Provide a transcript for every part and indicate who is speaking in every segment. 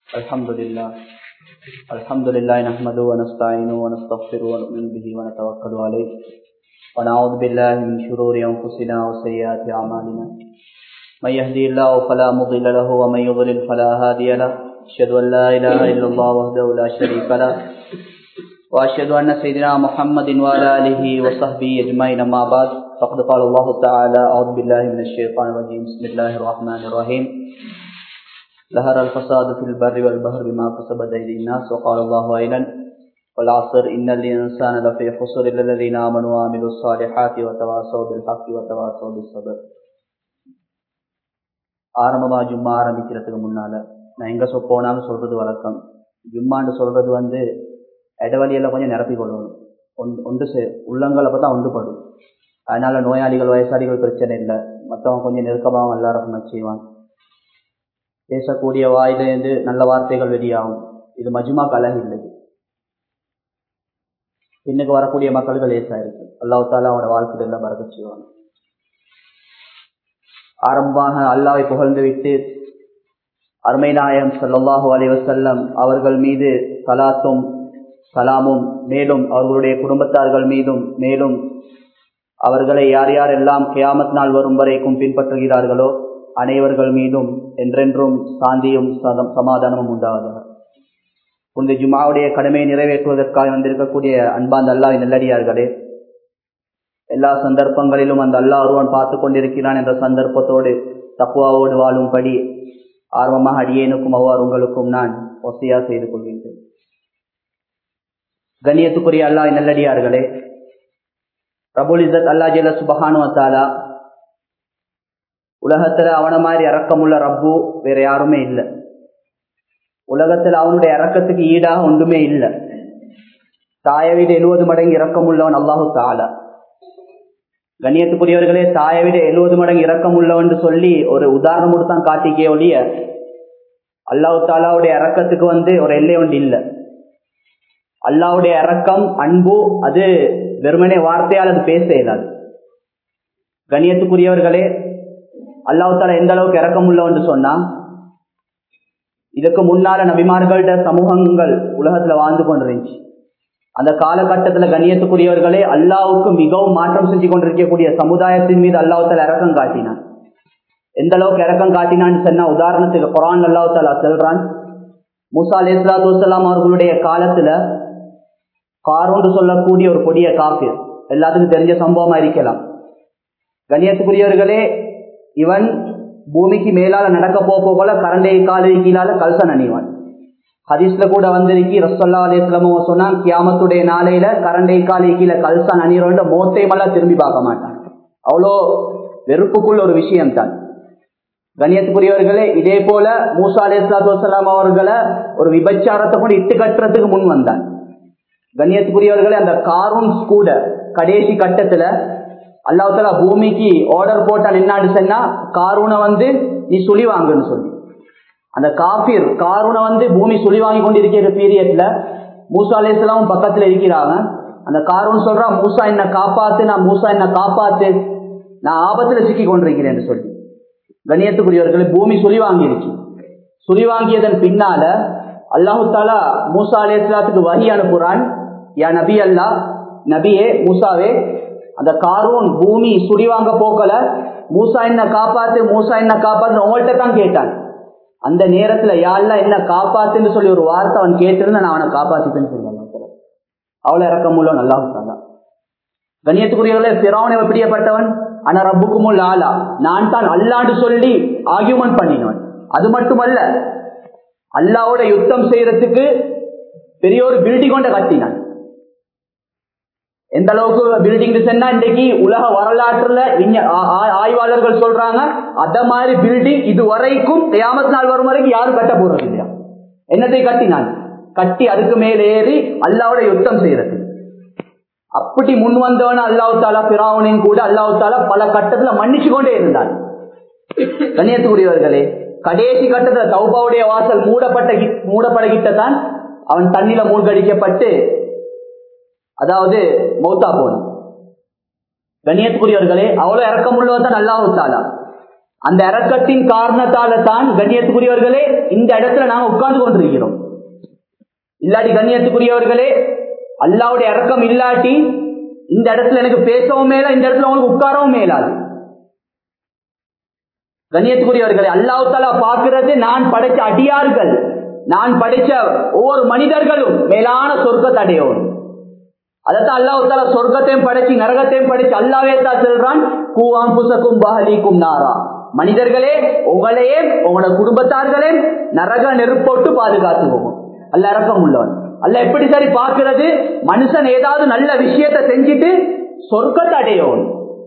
Speaker 1: الحمد لله الحمد لله نحمده ونستعينه ونستغفره ونؤمن به ونتوكل عليه ونعوذ بالله من شرور أنفسنا وسيئات أعمالنا من يهدي الله فلا مضل له ومن يضلل فلا هادي له أشهد أن لا إله إلا الله وحده لا شريك له وأشهد أن سيدنا محمد وعلى آله وصحبه أجمعين أما بعد فقد قال الله تعالى أعوذ بالله من الشيطان الرجيم بسم الله الرحمن الرحيم ظهر الفساد في البر والبحر بما كسبت أيدي الناس وقال الله أيضا والعصر إن الإنسان لفي خسر إلا الذين آمنوا وعملوا الصالحات وتواصوا بالحق وتواصوا بالصبر ஆரம்பமா ஜும்மா ஆரம்பிக்கிறதுக்கு முன்னால நான் எங்க சொ போனாலும் சொல்றது வழக்கம் ஜும்மான்னு சொல்றது வந்து இடவழியெல்லாம் கொஞ்சம் நிரப்பி கொள்ளணும் ஒன்று ஒன்று சே உள்ளங்களை பார்த்தா ஒன்றுபடும் அதனால நோயாளிகள் வயசாளிகள் பிரச்சனை இல்லை மற்றவங்க கொஞ்சம் நெருக்கமாக எல்லாரும் செய்வான் பேசக்கூடிய வாயிலேருந்து நல்ல வார்த்தைகள் வெளியாகும் இது மஜ்மா கலக இல்லை இன்னைக்கு வரக்கூடிய மக்களுக்கு லேசா இருக்கு அல்லாஹ் தாலா அவனோட வாழ்க்கையில எல்லாம் பறக்க செய்வாங்க ஆரம்பமாக அல்லாவை புகழ்ந்து விட்டு அருமை நாயம் சல்லாஹூ அலைவசல்லம் அவர்கள் மீது சலாத்தும் சலாமும் மேலும் அவர்களுடைய குடும்பத்தார்கள் மீதும் மேலும் அவர்களை யார் யார் எல்லாம் கியாமத் நாள் வரும் வரைக்கும் பின்பற்றுகிறார்களோ அனைவர்கள் மீதும் என்றென்றும் சாந்தியும் சமாதானமும் உண்டாவதாக இந்த ஜுமாவுடைய கடமையை நிறைவேற்றுவதற்காக வந்திருக்கக்கூடிய அன்பாந்த அல்லா நல்லடியார்களே எல்லா சந்தர்ப்பங்களிலும் அந்த அல்லா ஒருவன் பார்த்து கொண்டிருக்கிறான் என்ற சந்தர்ப்பத்தோடு தப்புவாவோடு வாழும்படி ஆர்வமாக அடியேனுக்கும் அவ்வாறு உங்களுக்கும் நான் ஒசையா செய்து கொள்கின்றேன் கண்ணியத்துக்குரிய அல்லா நல்லடியார்களே ரபுல் இசத் அல்லா ஜெல சுபஹானுவத்தாலா உலகத்துல அவன மாதிரி இறக்கமுள்ள ரப்பு வேற யாருமே இல்லை உலகத்துல அவனுடைய இறக்கத்துக்கு ஈடாக ஒன்றுமே இல்லை தாயை விட எழுபது மடங்கு இறக்கமுள்ளவன் அல்லாஹு தாலா கண்ணியத்துக்குரியவர்களே தாயை விட எழுபது மடங்கு இறக்கம் உள்ளவன் சொல்லி ஒரு உதாரணம் தான் காட்டிக்கே ஒழிய அல்லாஹு தாலாவுடைய இறக்கத்துக்கு வந்து ஒரு எல்லை ஒன்று இல்லை அல்லாவுடைய இறக்கம் அன்பு அது வெறுமனே வார்த்தையால் அது பேச இயலாது கண்ணியத்துக்குரியவர்களே அல்லாஹு தாலா எந்த அளவுக்கு இறக்கம் உள்ளவன் சொன்னா இதுக்கு முன்னால நபிமார்கள்ட சமூகங்கள் உலகத்துல வாழ்ந்து கொண்டிருந்துச்சு அந்த காலகட்டத்துல கண்ணியத்துக்குரியவர்களே அல்லாவுக்கு மிகவும் மாற்றம் செஞ்சு கொண்டிருக்கக்கூடிய சமுதாயத்தின் மீது அல்லாஹால இறக்கம் காட்டினான் எந்த அளவுக்கு இறக்கம் காட்டினான்னு சொன்னா உதாரணத்துக்கு குரான் அல்லாஹு தாலா சொல்றான் மூசா அலி இஸ்லாத்து வலாம் அவர்களுடைய காலத்துல காரோன்று சொல்லக்கூடிய ஒரு கொடிய காஃபிர் எல்லாத்துக்கும் தெரிஞ்ச சம்பவமா இருக்கலாம் கண்ணியத்துக்குரியவர்களே இவன் பூமிக்கு மேலால நடக்க போல கரண்டை காலை கீழால கல்சன் அணிவான் ஹதீஸ்ல கூட வந்திருக்கி ரசல்லா அலிஸ்லமும் சொன்னான் கியாமத்துடைய நாளையில கரண்டை காலை கீழே கல்சான் அணிறோன்ற மோத்தையமெல்லாம் திரும்பி பார்க்க மாட்டான் அவ்வளோ வெறுப்புக்குள்ள ஒரு விஷயம் தான் கண்ணியத்துக்குரியவர்களே இதே போல மூசா அலி இஸ்லாத்து வலாம் அவர்களை ஒரு விபச்சாரத்தை கூட இட்டு கட்டுறதுக்கு முன் வந்தான் கண்ணியத்துக்குரியவர்களே அந்த காரூன்ஸ் கூட கடைசி கட்டத்துல அல்லாஹால பூமிக்கு ஆர்டர் போட்டால் என்னாடு சொன்னா காரூனை வந்து நீ சுழி வாங்குன்னு சொல்லி அந்த காபீர் காரூனை வந்து பூமி சுழி வாங்கி கொண்டிருக்கிற பீரியட்ல மூசா அலேஸ்லாம் பக்கத்துல இருக்கிறாங்க அந்த காரூன் சொல்றான் மூசா என்ன காப்பாத்து நான் மூசா என்ன காப்பாத்து நான் ஆபத்துல சிக்கி கொண்டிருக்கிறேன் சொல்லி கண்ணியத்துக்குரியவர்களை பூமி சுழி வாங்கிருச்சு சுழி வாங்கியதன் பின்னால அல்லாஹு தாலா மூசா அலேஸ்லாத்துக்கு வகி அனுப்புறான் யா நபி அல்லா நபியே மூசாவே அந்த காரூன் பூமி சுடி வாங்க போக்கல மூசா என்ன காப்பாத்து மூசா என்ன காப்பாத்து உங்கள்கிட்ட தான் கேட்டான் அந்த நேரத்துல யாழ்லாம் என்ன காப்பாத்துன்னு சொல்லி ஒரு வார்த்தை அவன் கேட்டிருந்தா நான் அவனை காப்பாத்திட்டேன்னு சொல்லுவாங்க அவ்வளவு இறக்கம் உள்ள நல்லா இருந்தாங்க கண்ணியத்துக்குரியவர்களே பிறவனை எப்படியப்பட்டவன் ஆனா ரப்புக்குமுள் ஆளா நான் தான் அல்லாண்டு சொல்லி ஆர்கியூமெண்ட் பண்ணினவன் அது மட்டுமல்ல அல்லாவோட யுத்தம் செய்யறதுக்கு பெரிய ஒரு பில்டிங் கொண்ட கட்டினான் எந்த அளவுக்கு பில்டிங் சொன்னா இன்றைக்கு உலக வரலாற்றுல ஆய்வாளர்கள் சொல்றாங்க அத மாதிரி பில்டிங் இது வரைக்கும் தேமத் நாள் வரும் வரைக்கும் யாரும் கட்ட போறது இல்லையா என்னத்தை கட்டினான் கட்டி அதுக்கு மேல ஏறி அல்லாவோட யுத்தம் செய்யறது அப்படி முன் வந்தவன அல்லாஹு தாலா பிராவனையும் கூட அல்லாஹு தாலா பல கட்டத்துல மன்னிச்சு கொண்டே இருந்தான் கண்ணியத்துக்குரியவர்களே கடைசி கட்டத்துல தௌபாவுடைய வாசல் மூடப்பட்ட மூடப்படகிட்ட தான் அவன் தண்ணில மூழ்கடிக்கப்பட்டு அதாவது மௌத்தா போன கண்ணியத்துக்குரியவர்களே அவ்வளவு இறக்கம் உள்ளவர் தான் அல்லாஹு தாலா அந்த இறக்கத்தின் காரணத்தால தான் கண்ணியத்துக்குரியவர்களே இந்த இடத்துல நாங்க உட்கார்ந்து கொண்டிருக்கிறோம் இல்லாட்டி கண்ணியத்துக்குரியவர்களே அல்லாவுடைய இறக்கம் இல்லாட்டி இந்த இடத்துல எனக்கு பேசவும் மேல இந்த இடத்துல உங்களுக்கு உட்காரவும் மேலாது கண்ணியத்துக்குரியவர்களை அல்லாஹ் தாலா பார்க்கிறது நான் படைச்ச அடியார்கள் நான் படைச்ச ஒவ்வொரு மனிதர்களும் மேலான சொர்க்கத்தை அடையணும் அதைத்தான் அல்லாஹ் தாலா சொர்க்கத்தையும் படைச்சு நரகத்தையும் படைச்சு அல்லாவே தான் சொல்றான் கூவாம் புசக்கும் பஹலிக்கும் நாரா மனிதர்களே உங்களையே உங்களோட குடும்பத்தார்களே நரக நெருப்போட்டு பாதுகாத்து போகும் அல்ல இறக்கம் உள்ளவன் அல்ல எப்படி சரி பார்க்கிறது மனுஷன் ஏதாவது நல்ல விஷயத்தை செஞ்சுட்டு சொர்க்கத்தை அடையணும்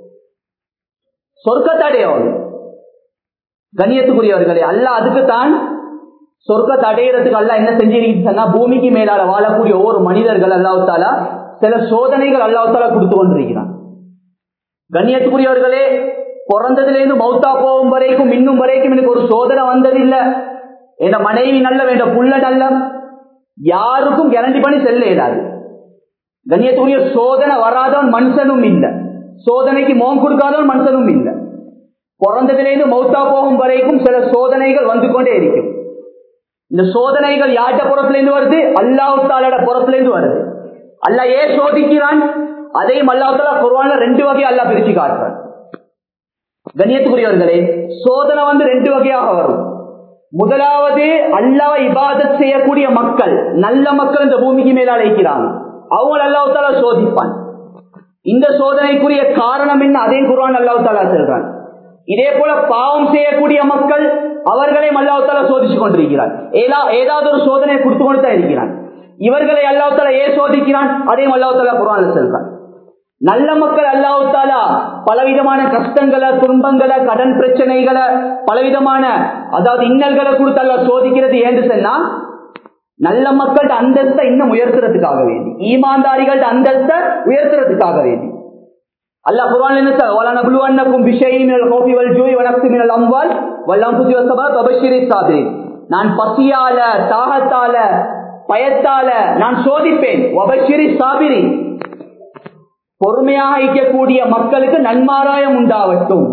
Speaker 1: சொர்க்கத்தை அடையணும் கண்ணியத்துக்குரியவர்களே அல்ல அதுக்கு தான் சொர்க்கத்தை அடையிறதுக்கு அல்ல என்ன செஞ்சிருக்கீங்கன்னா பூமிக்கு மேலால வாழக்கூடிய ஒவ்வொரு மனிதர்கள் அல்லாவுத்தாலா சில சோதனைகள் அல்லாவுத்தாலா கொடுத்து கொண்டிருக்கிறான் கண்ணியத்துக்குரியவர்களே பிறந்ததுலேருந்து மௌத்தா போகும் வரைக்கும் இன்னும் வரைக்கும் எனக்கு ஒரு சோதனை வந்ததில்லை என் மனைவி நல்ல வேண்ட புள்ள நல்ல யாருக்கும் கேரண்டி பண்ணி செல்ல இயலாது கண்ணியத்துக்குரிய சோதனை வராதவன் மனுஷனும் இல்லை சோதனைக்கு மோகம் கொடுக்காதவன் மனுஷனும் இல்லை பிறந்ததிலிருந்து மௌத்தா போகும் வரைக்கும் சில சோதனைகள் வந்து கொண்டே இருக்கும் இந்த சோதனைகள் யார்கிட்ட புறத்திலிருந்து வருது அல்லாஹாலோட புறத்திலிருந்து வருது அல்ல ஏன் சோதிக்கிறான் அதையும் அல்லாஹால குர்வான ரெண்டு வகையா அல்லா பிரிச்சு காட்டுறான் கண்ணியத்துக்குரியவர்களே சோதனை வந்து ரெண்டு வகையாக வரும் முதலாவது அல்லாஹ் இபாதத் செய்யக்கூடிய மக்கள் நல்ல மக்கள் இந்த பூமிக்கு மேல அழைக்கிறாங்க அவங்க அல்லாஹால சோதிப்பான் இந்த சோதனைக்குரிய காரணம் என்ன அதையும் குர்வான் அல்லாஹாலா சொல்றான் இதே போல பாவம் செய்யக்கூடிய மக்கள் அவர்களையும் அல்லாஹால சோதிச்சு கொண்டிருக்கிறான் ஏதாவது ஒரு சோதனை கொடுத்து கொண்டு தான் இருக்கிறான் இவர்களை அல்லாஹால ஏன் சோதிக்கிறான் அதையும் அல்லாஹால குரான் சொல்றான் நல்ல மக்கள் அல்லாஹாலா பலவிதமான கஷ்டங்களை துன்பங்களை கடன் பிரச்சனைகளை பலவிதமான அதாவது இன்னல்களை கொடுத்து அல்ல சோதிக்கிறது ஏன்று சொன்னா நல்ல மக்கள்கிட்ட அந்தஸ்தை இன்னும் உயர்த்துறதுக்காக வேண்டி ஈமான்தாரிகள்ட்ட அந்தஸ்தை உயர்த்துறதுக்காக வேண்டி அல்லாஹ் குர்ஆன் என்ன சொல்ற வல நப்லுவன்னக்கும் பிஷைஇன் மினல் கௌஃபி வல் ஜூஇ வ நக்ஸி மினல் அம்வால் வல் அன்ஃபுஸி வஸ் ஸபர் வபஷிரிஸ் சாபிரின் நான் பசியால தாகத்தால பயத்தால நான் சோதிப்பேன் வபஷிரி சாபிரின் பொறுமையாக இருக்கக்கூடிய மக்களுக்கு நன்மாராயம் உண்டாவட்டும்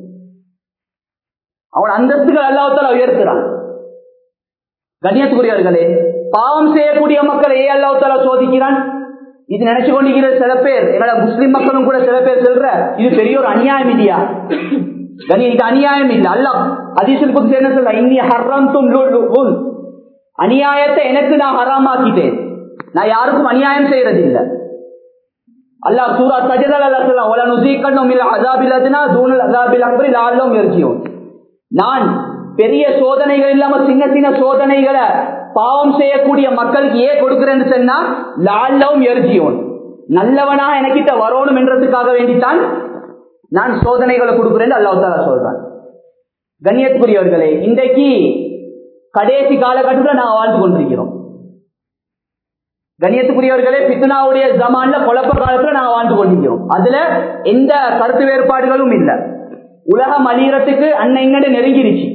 Speaker 1: அவன் அந்தஸ்துகள் அல்லாஹால உயர்த்துறான் கண்ணியத்துக்குரியவர்களே பாவம் செய்யக்கூடிய மக்களை ஏ அல்லாஹால சோதிக்கிறான் இது நினைச்சு கொண்டிருக்கிற சில பேர் எங்களோட முஸ்லிம் மக்களும் கூட சில பேர் சொல்ற இது பெரிய ஒரு அநியாயம் இல்லையா கனி இது அநியாயம் இல்லை அல்ல அதிசல் புத்து என்ன சொல்ல இன்னி ஹர்ரம் தும் அநியாயத்தை எனக்கு நான் ஹராமாக்கிட்டேன் நான் யாருக்கும் அநியாயம் செய்யறது இல்லை அல்லாஹ் சூரா சஜதல் அல்லா சொல்லலாம் ஒல நுசீக்கண்ணும் இல்ல அசாபில் அதுனா தூணல் அசாபில் அக்பரி லாலும் எரிச்சியும் நான் பெரிய சோதனைகள் இல்லாம சின்ன சின்ன சோதனைகளை பாவம் செய்யக்கூடிய மக்களுக்கு ஏன் கொடுக்கிறேன்னு சொன்னா லால்லவும் எரிச்சியோன் நல்லவனா எனக்கிட்ட வரணும் என்றதுக்காக வேண்டித்தான் நான் சோதனைகளை கொடுக்கிறேன் அல்லாஹால சொல்றான் கண்ணியத்துக்குரியவர்களே இன்றைக்கு கடைசி காலகட்டத்தில் நாங்கள் வாழ்ந்து கொண்டிருக்கிறோம் கண்ணியத்துக்குரியவர்களே பித்னாவுடைய ஜமான்ல குழப்ப காலத்துல நாங்க வாழ்ந்து கொண்டிருக்கிறோம் அதுல எந்த கருத்து வேறுபாடுகளும் இல்லை உலகம் அழியறதுக்கு அன்னை நெருங்கிருச்சு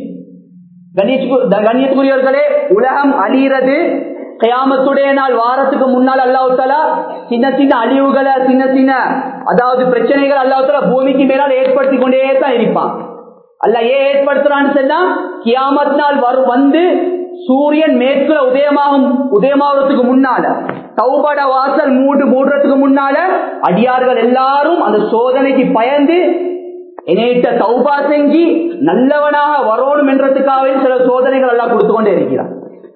Speaker 1: கண்ணியத்துக்குரியவர்களே உலகம் அழியறது கயாமத்துடைய நாள் வாரத்துக்கு முன்னால் அல்லாஹாலா சின்ன சின்ன அழிவுகளை சின்ன சின்ன அதாவது பிரச்சனைகள் அல்லாஹாலா பூமிக்கு மேலால் ஏற்படுத்தி கொண்டே தான் இருப்பான் அல்ல ஏன் ஏற்படுத்துறான்னு சொன்னா கியாமத் நாள் வரும் வந்து சூரியன் மேற்குல உதயமாகும் உதயமாகிறதுக்கு முன்னால தௌபட வாசல் மூடு மூடுறதுக்கு முன்னால அடியார்கள் எல்லாரும் அந்த சோதனைக்கு பயந்து என்னைட்ட தௌபா செஞ்சு நல்லவனாக வரணும் என்றதுக்காகவே சில சோதனைகள் எல்லாம் கொடுத்து கொண்டே இருக்கிறார்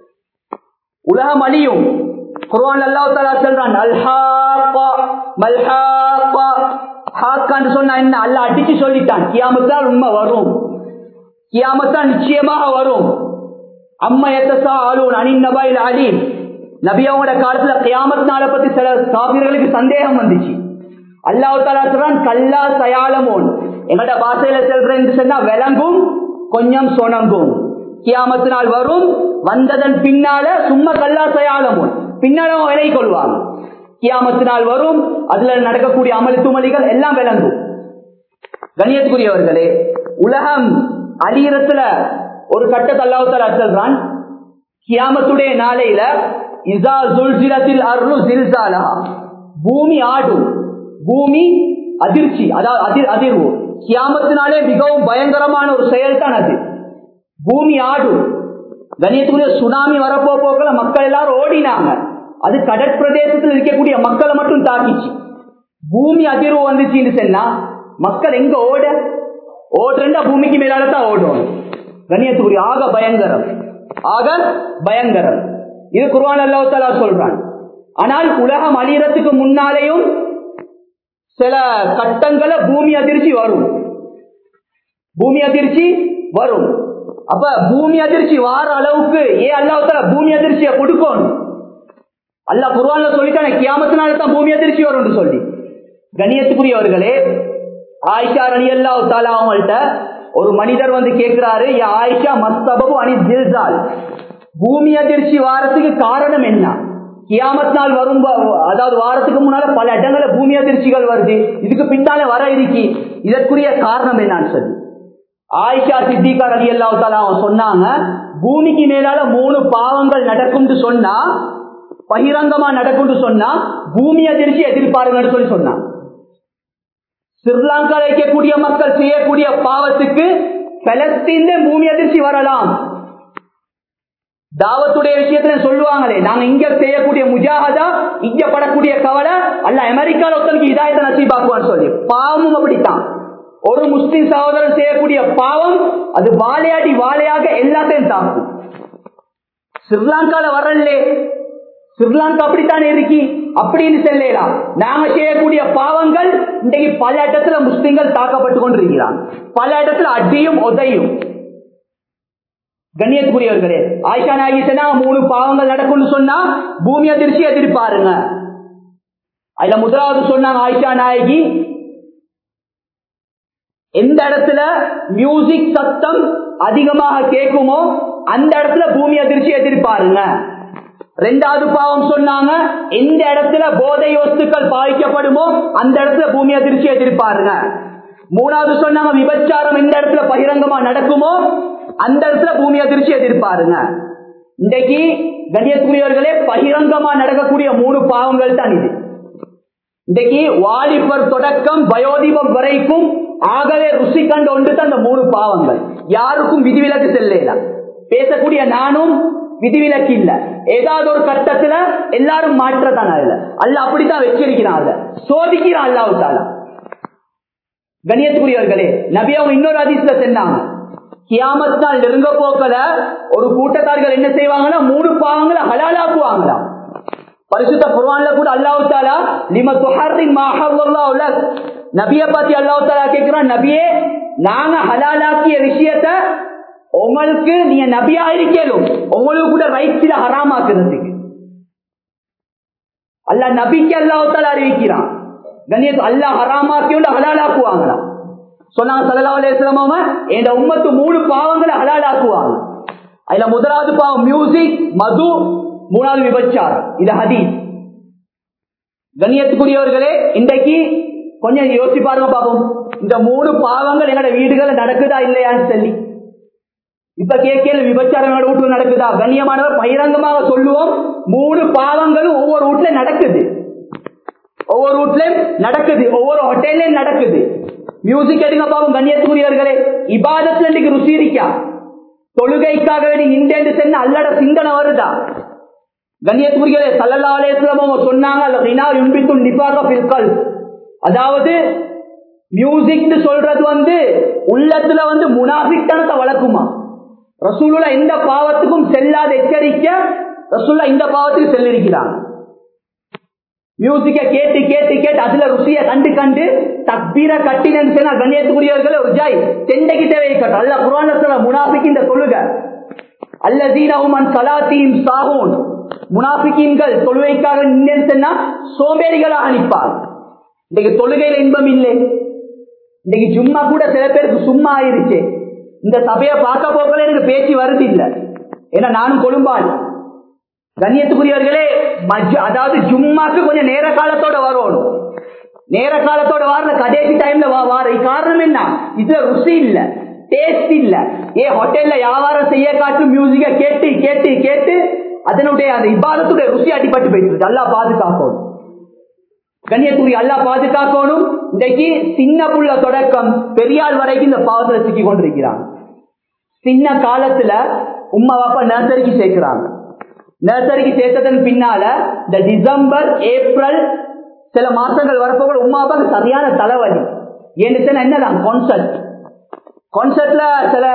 Speaker 1: உலகம் அழியும் குர்ஆன் அல்லாஹ் தஆலா சொல்றான் அல்ஹாப்பா மல்ஹாப்பா ஹாக்கான்னு சொன்னா என்ன அல்லாஹ் அடிச்சு சொல்லிட்டான் கியாமத்தால் உண்மை வரும் கியாமத்தால் நிச்சயமாக வரும் அம்மா எத்தசா ஆளுன் அணின் நபாயில் அலீம் நபியாவோட காலத்துல கியாமத் நாளை பத்தி சில காபிர்களுக்கு சந்தேகம் வந்துச்சு அல்லாஹ் தாலா சொல்றான் கல்லா சயாலமோன் எங்கட பாஷையில செல்றேன்னு சொன்னா விளங்கும் கொஞ்சம் சொனங்கும் கியாமத்து நாள் வரும் வந்ததன் பின்னால சும்மா கல்லா சயாலமோன் பின்னால விலை கொள்வாங்க கியாமத்து நாள் வரும் அதுல நடக்கக்கூடிய அமல் துமலிகள் எல்லாம் விளங்கும் கண்ணியத்துக்குரியவர்களே உலகம் அழியறத்துல ஒரு கட்டத்தை அல்லாஹால சொல்றான் கியாமத்துடைய நாளையில இசா சுல்சிலத்தில் அருள் சில்சாலா பூமி ஆடும் பூமி அதிர்ச்சி அதாவது அதிர் அதிர்வு கியாமத்தினாலே மிகவும் பயங்கரமான ஒரு செயல் தான் அது பூமி ஆடும் கணியத்துக்குரிய சுனாமி வரப்போ போக்கல மக்கள் எல்லாரும் ஓடினாங்க அது கடற்பிரதேசத்தில் இருக்கக்கூடிய மக்களை மட்டும் தாக்கிச்சு பூமி அதிர்வு வந்துச்சுன்னு சொன்னா மக்கள் எங்க ஓட ஓடுறா பூமிக்கு மேலால தான் ஓடும் கணியத்துக்குரிய ஆக பயங்கரம் ஆக பயங்கரம் இது குர்வான் அல்லாஹாலா சொல்றான் ஆனால் உலகம் அழியறதுக்கு முன்னாலேயும் சில கட்டங்களை பூமி அதிர்ச்சி வரும் பூமி அதிர்ச்சி வரும் அப்ப பூமி அதிர்ச்சி வார அளவுக்கு ஏன் அல்லாஹால பூமி அதிர்ச்சியை கொடுக்கணும் அல்லா குர்வான்ல சொல்லிட்டான கியாமத்தினால தான் பூமி அதிர்ச்சி வரும்னு சொல்லி கணியத்துக்குரியவர்களே ஆயிஷா அலி அல்லா தாலா அவங்கள்ட்ட ஒரு மனிதர் வந்து கேட்கிறாரு ஆயிஷா மஸ்தபு அணி ஜில்சால் பூமி அதிர்ச்சி வாரத்துக்கு காரணம் என்ன கியாமத் நாள் வரும் அதாவது வாரத்துக்கு முன்னால பல இடங்கள்ல பூமி அதிர்ச்சிகள் வருது இதுக்கு பின்னால வர இருக்கி இதற்குரிய காரணம் என்னன்னு சொல்லி ஆயிஷா சித்திகா ரவி அல்லா சொன்னாங்க பூமிக்கு மேலால மூணு பாவங்கள் நடக்கும்னு சொன்னா பகிரங்கமா நடக்கும்னு சொன்னா பூமி அதிர்ச்சி எதிர்பாருங்கன்னு சொல்லி சொன்னாங்க ஸ்ரீலங்கா இருக்கக்கூடிய மக்கள் செய்யக்கூடிய பாவத்துக்கு பலஸ்தீன்ல பூமி அதிர்ச்சி வரலாம் தாவத்துடைய விஷயத்துல சொல்லுவாங்களே நாங்க இங்க செய்யக்கூடிய முஜாகதா இங்க படக்கூடிய கவலை அல்ல அமெரிக்கால ஒருத்தனுக்கு இதாயத்தை நசீபாக்குவான்னு சொல்லி பாவமும் அப்படித்தான் ஒரு முஸ்லிம் சகோதரன் செய்யக்கூடிய பாவம் அது வாழையாடி வாழையாக எல்லாத்தையும் தாக்கும் ஸ்ரீலங்கால வரலே ஸ்ரீலங்கா அப்படித்தானே இருக்கி அப்படின்னு செல்லலாம் நாங்க செய்யக்கூடிய பாவங்கள் இன்றைக்கு பல இடத்துல முஸ்லிம்கள் தாக்கப்பட்டு கொண்டிருக்கிறாங்க பல இடத்துல அடியும் உதையும் கண்ணியத்துக்குரியவர்களே ஆயிஷா நாயகி சொன்னா மூணு பாவங்கள் நடக்கும்னு சொன்னா பூமி அதிர்ச்சி எதிர்பாருங்க அதுல முதலாவது சொன்னாங்க ஆயிஷா நாயகி எந்த இடத்துல மியூசிக் சத்தம் அதிகமாக கேட்குமோ அந்த இடத்துல பூமி அதிர்ச்சி எதிர்பாருங்க ரெண்டாவது பாவம் சொன்னாங்க எந்த இடத்துல போதை வஸ்துக்கள் பாதிக்கப்படுமோ அந்த இடத்துல பூமி அதிர்ச்சி எதிர்பாருங்க மூணாவது சொன்னாங்க விபச்சாரம் எந்த இடத்துல பகிரங்கமா நடக்குமோ அந்த இடத்துல பூமி அதிர்ச்சி எதிர்பாருங்க இன்றைக்கு கண்ணியத்துக்குரியவர்களே பகிரங்கமா நடக்கக்கூடிய மூணு பாவங்கள் தான் இது இன்றைக்கு வாலிபர் தொடக்கம் வயோதிபம் வரைக்கும் ஆகவே ருசி கண்டு ஒன்று தான் அந்த மூணு பாவங்கள் யாருக்கும் விதிவிலக்கு செல்லல பேசக்கூடிய நானும் விதிவிலக்கு இல்ல ஏதாவது ஒரு கட்டத்துல எல்லாரும் மாற்றதான் அதுல அல்ல அப்படித்தான் வச்சிருக்கிறான் அதுல சோதிக்கிறான் அல்லாவுத்தால கணியத்துக்குரியவர்களே நபி அவங்க இன்னொரு அதிசல சொன்னாங்க கியாமத் நாள் நெருங்க போக்கல ஒரு கூட்டத்தார்கள் என்ன செய்வாங்கன்னா மூணு பாவங்களை ஹலாலாக்குவாங்களாம் பரிசுத்த குர்வான்ல கூட அல்லாஹு தாலா லிம துஹர்ரின் மாஹல்லாஹ் நபிய பத்தி அல்லாஹு தாலா கேக்குறான் நபியே நாங்க ஹலாலாக்கிய விஷயத்த உங்களுக்கு நீங்க நபியா இருக்கலும் உங்களுக்கு கூட ரைட்ஸ்ல ஹராமாக்குறதுக்கு அல்ல நபிக்கு அல்லாஹு தாலா அறிவிக்கிறான் கண்ணியத்து அல்லாஹ் ஹராமாக்கியோட ஹலாலாக்குவாங்களாம் சொன்னாங்க சல்லா அலையாம என் உம்மத்து மூணு பாவங்களை ஹலாலாக்குவாங்க அதுல முதலாவது பாவம் மியூசிக் மது மூணாவது விபச்சாரம் இது ஹதீஸ் கண்ணியத்துக்குரியவர்களே இன்றைக்கு கொஞ்சம் யோசிச்சு பாருங்க பாப்போம் இந்த மூணு பாவங்கள் எங்களோட வீடுகள் நடக்குதா இல்லையான்னு சொல்லி இப்ப கேட்கல விபச்சாரம் எங்களோட வீட்டுல நடக்குதா கண்ணியமானவர் பகிரங்கமாக சொல்லுவோம் மூணு பாவங்களும் ஒவ்வொரு வீட்டுல நடக்குது ஒவ்வொரு வீட்லயும் நடக்குது ஒவ்வொரு ஹோட்டல்லையும் நடக்குது மியூசிக் எடுங்க பாவம் கண்ணியத்துக்குரியவர்களே இபாதத்துல இன்னைக்கு ருசி இருக்கா தொழுகைக்காக வேண்டி இண்டேண்டு சென்று அல்லட சிந்தனை வருதா கண்ணியத்துக்குரியவரே சல்லல்லா அலையம் சொன்னாங்க அதாவது மியூசிக் சொல்றது வந்து உள்ளத்துல வந்து முனாபித்தனத்தை வளர்க்குமா ரசூலுல எந்த பாவத்துக்கும் செல்லாத எச்சரிக்க ரசூல்லா இந்த பாவத்துக்கு செல்லிருக்கிறாங்க மியூசிக்க கேட்டு கேட்டு கேட்டு அதுல ருசிய கண்டு கண்டு தப்பீர கட்டினு சொன்னா கண்ணியத்துக்குரியவர்கள் ஒரு ஜாய் தெண்டைக்கு தேவை கட்டும் அல்ல குரான சொல்ல முனாபிக்கு இந்த சொல்லுக அல்ல தீனவுமன் சலாத்தீம் சாகூன் முனாபிக்கீன்கள் தொழுகைக்காக நின்று சொன்னா சோம்பேறிகளாக நிற்பார் இன்னைக்கு தொழுகையில இன்பம் இல்லை இன்னைக்கு சும்மா கூட சில பேருக்கு சும்மா ஆயிருச்சு இந்த சபையை பார்க்க போகல எனக்கு பேச்சு வருது இல்லை ஏன்னா நானும் கொழும்பாள் கண்ணியத்துக்குரியவர்களே அதாவது ஜும்மாக்கு கொஞ்சம் நேர காலத்தோட வரணும் நேர காலத்தோட வார கடைசி டைம்ல வார காரணம் என்ன இதுல ருசி இல்ல டேஸ்ட் இல்ல ஏ ஹோட்டல்ல வியாபாரம் செய்ய காட்டும் மியூசிக்க கேட்டு கேட்டு கேட்டு அதனுடைய அந்த இபாதத்துடைய ருசி அடிபட்டு போயிட்டு நல்லா பாதுகாக்கணும் கண்ணியத்துக்குரிய அல்லா பாதுகாக்கணும் இன்றைக்கு சின்ன புள்ள தொடக்கம் பெரியாள் வரைக்கும் இந்த பாவத்துல சிக்கி கொண்டிருக்கிறாங்க சின்ன காலத்துல உம்மா பாப்பா நர்சரிக்கு சேர்க்கிறாங்க நர்சரிக்கு சேர்த்ததன் பின்னால இந்த டிசம்பர் ஏப்ரல் சில மாசங்கள் வரப்போக உமா அப்பாவுக்கு சரியான தலைவலி ஏன்னு என்னதான் கான்சர்ட் கான்சர்ட்ல சில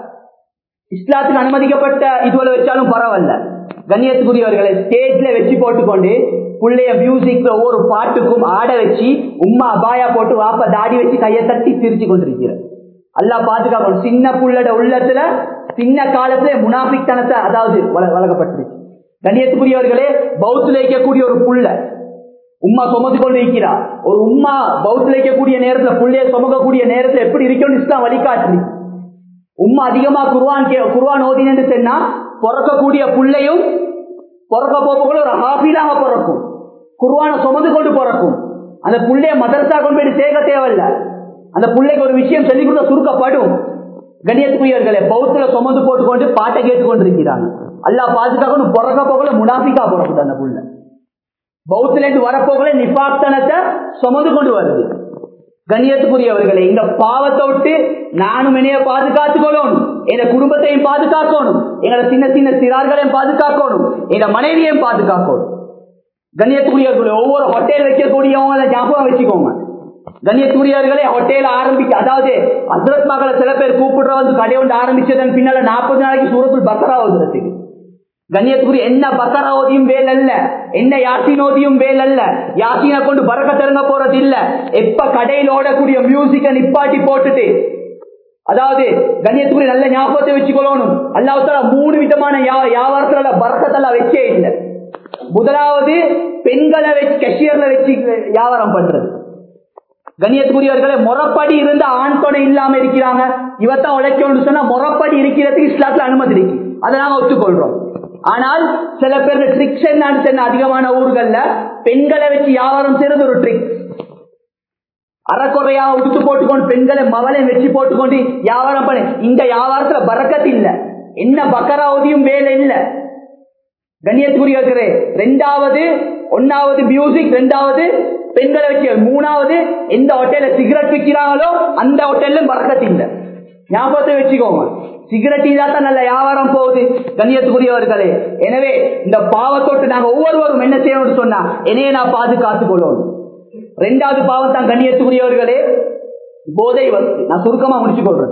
Speaker 1: இஸ்லாத்துக்கு அனுமதிக்கப்பட்ட இதுவரை வச்சாலும் பரவாயில்ல கண்ணியத்துக்குரியவர்களை ஸ்டேஜ்ல வச்சு போட்டுக்கொண்டு புள்ளைய மியூசிக்ல ஒவ்வொரு பாட்டுக்கும் ஆட வச்சு உம்மா அபாயா போட்டு வாப்ப தாடி வச்சு கையை தட்டி சிரிச்சு கொண்டிருக்கிறார் அல்லா பாதுகாக்கணும் சின்ன புள்ளட உள்ளத்துல சின்ன காலத்துல முனாபித்தனத்தை அதாவது வழங்கப்பட்டிருக்கு கண்ணியத்துக்குரியவர்களே பௌத்துல வைக்கக்கூடிய ஒரு புள்ள உம்மா சுமந்து கொண்டு இருக்கிறார் ஒரு உம்மா பௌத்துல வைக்கக்கூடிய நேரத்துல புள்ளைய சுமக்கக்கூடிய நேரத்துல எப்படி இருக்கணும் இஸ்லாம் வழிகாட்டு உம்மா அதிகமா குருவான் குருவான் ஓதினு சொன்னா பிறக்கக்கூடிய புள்ளையும் பிறக்க போகக்குள்ள ஒரு ஹாஃபிலாக பிறக்கும் குருவான சுமந்து கொண்டு பிறக்கும் அந்த புள்ளைய மதரசா கொண்டு போய் சேர்க்க தேவையில்ல அந்த பிள்ளைக்கு ஒரு விஷயம் சொல்லிக் கொடுத்த சுருக்கப்படும் கண்ணியத்துக்குரியவர்களே பௌத்துல சுமந்து போட்டுக்கொண்டு பாட்டை கேட்டுக்கொண்டிருக்கிறாங்க அல்லா பாதுகாக்கணும் பிறக்க போகல முனாஃபிக்கா பிறக்குது அந்த புள்ள பௌத்துல இருந்து வரப்போகல நிபாத்தனத்தை சுமந்து கொண்டு வருது கண்ணியத்துக்குரியவர்களே இந்த பாவத்தை விட்டு நானும் என்னைய பாதுகாத்துக் கொள்ளணும் எங்க குடும்பத்தையும் பாதுகாக்கணும் எங்களை சின்ன சின்ன சிறார்களையும் பாதுகாக்கணும் எங்க மனைவியையும் பாதுகாக்கணும் கண்ணியத்துக்குரியவர்களே ஒவ்வொரு ஹோட்டல் வைக்கக்கூடியவங்க ஞாபகம் வச்சுக்கோங்க கண்ணியத்துக்குரியவர்களே ஹோட்டல் ஆரம்பிக்க அதாவது அசரத் மகளை சில பேர் கூப்பிடுற வந்து கடை ஒன்று ஆரம்பிச்சதன் பின்னால நாற்பது நாளைக்கு சூரத்தில் பக்கரா ஓதுறதுக்கு கண்ணியத்துக்குரிய என்ன பக்கரா ஓதியும் வேல் அல்ல என்ன யாசின் ஓதியும் வேல் அல்ல யாசினை கொண்டு பறக்க திறங்க போறது இல்ல எப்ப கடையில் ஓடக்கூடிய மியூசிக்க நிப்பாட்டி போட்டுட்டு அதாவது கண்ணியத்துக்குரிய நல்ல ஞாபகத்தை வச்சுக்கொள்ளணும் அல்லாஹால மூணு விதமான வியாபாரத்துல பறக்கத்தெல்லாம் வச்சே இல்லை முதலாவது பெண்களை வச்சு கஷியர்ல வச்சு வியாபாரம் பண்றது கண்ணியத்துக்குரியவர்களே முறப்படி இருந்த ஆண் துணை இல்லாம இருக்கிறாங்க இவத்தான் உழைக்கணும்னு சொன்னா முறப்படி இருக்கிறதுக்கு இஸ்லாத்துல அனுமதி இருக்கு அதை நாங்க ஒத்துக்கொள்றோம் ஆனால் சில பேர் ட்ரிக்ஸ் என்னன்னு சொன்ன அதிகமான ஊர்கள்ல பெண்களை வச்சு வியாபாரம் செய்யறது ஒரு ட்ரிக் அறக்குறையா உடுத்து போட்டுக்கொண்டு பெண்களை மவளை வச்சு போட்டுக்கொண்டு வியாபாரம் பண்ணி இந்த வியாபாரத்துல பறக்கத்து இல்ல என்ன பக்கராவதியும் வேலை இல்ல கண்ணியத்துக்குரிய ரெண்டாவது ஒன்னாவது மியூசிக் ரெண்டாவது பெண்களை வச்சு மூணாவது எந்த ஹோட்டல்ல சிகரெட் விற்கிறாங்களோ அந்த ஹோட்டல்ல பறக்கத்து இல்ல ஞாபகத்தை வச்சுக்கோங்க சிகரெட் தான் நல்ல வியாபாரம் போகுது கண்ணியத்துக்குரியவர்களே எனவே இந்த பாவத்தோட்டு நாங்க ஒவ்வொருவரும் என்ன செய்யணும்னு சொன்னா என்னையே நான் பாதுகாத்துக் கொள்ளணும் ரெண்டாவது பாவம் தான் கண்ணியத்துக்குரியவர்களே போதை வஸ்து நான் சுருக்கமா முடிச்சு கொள்றேன்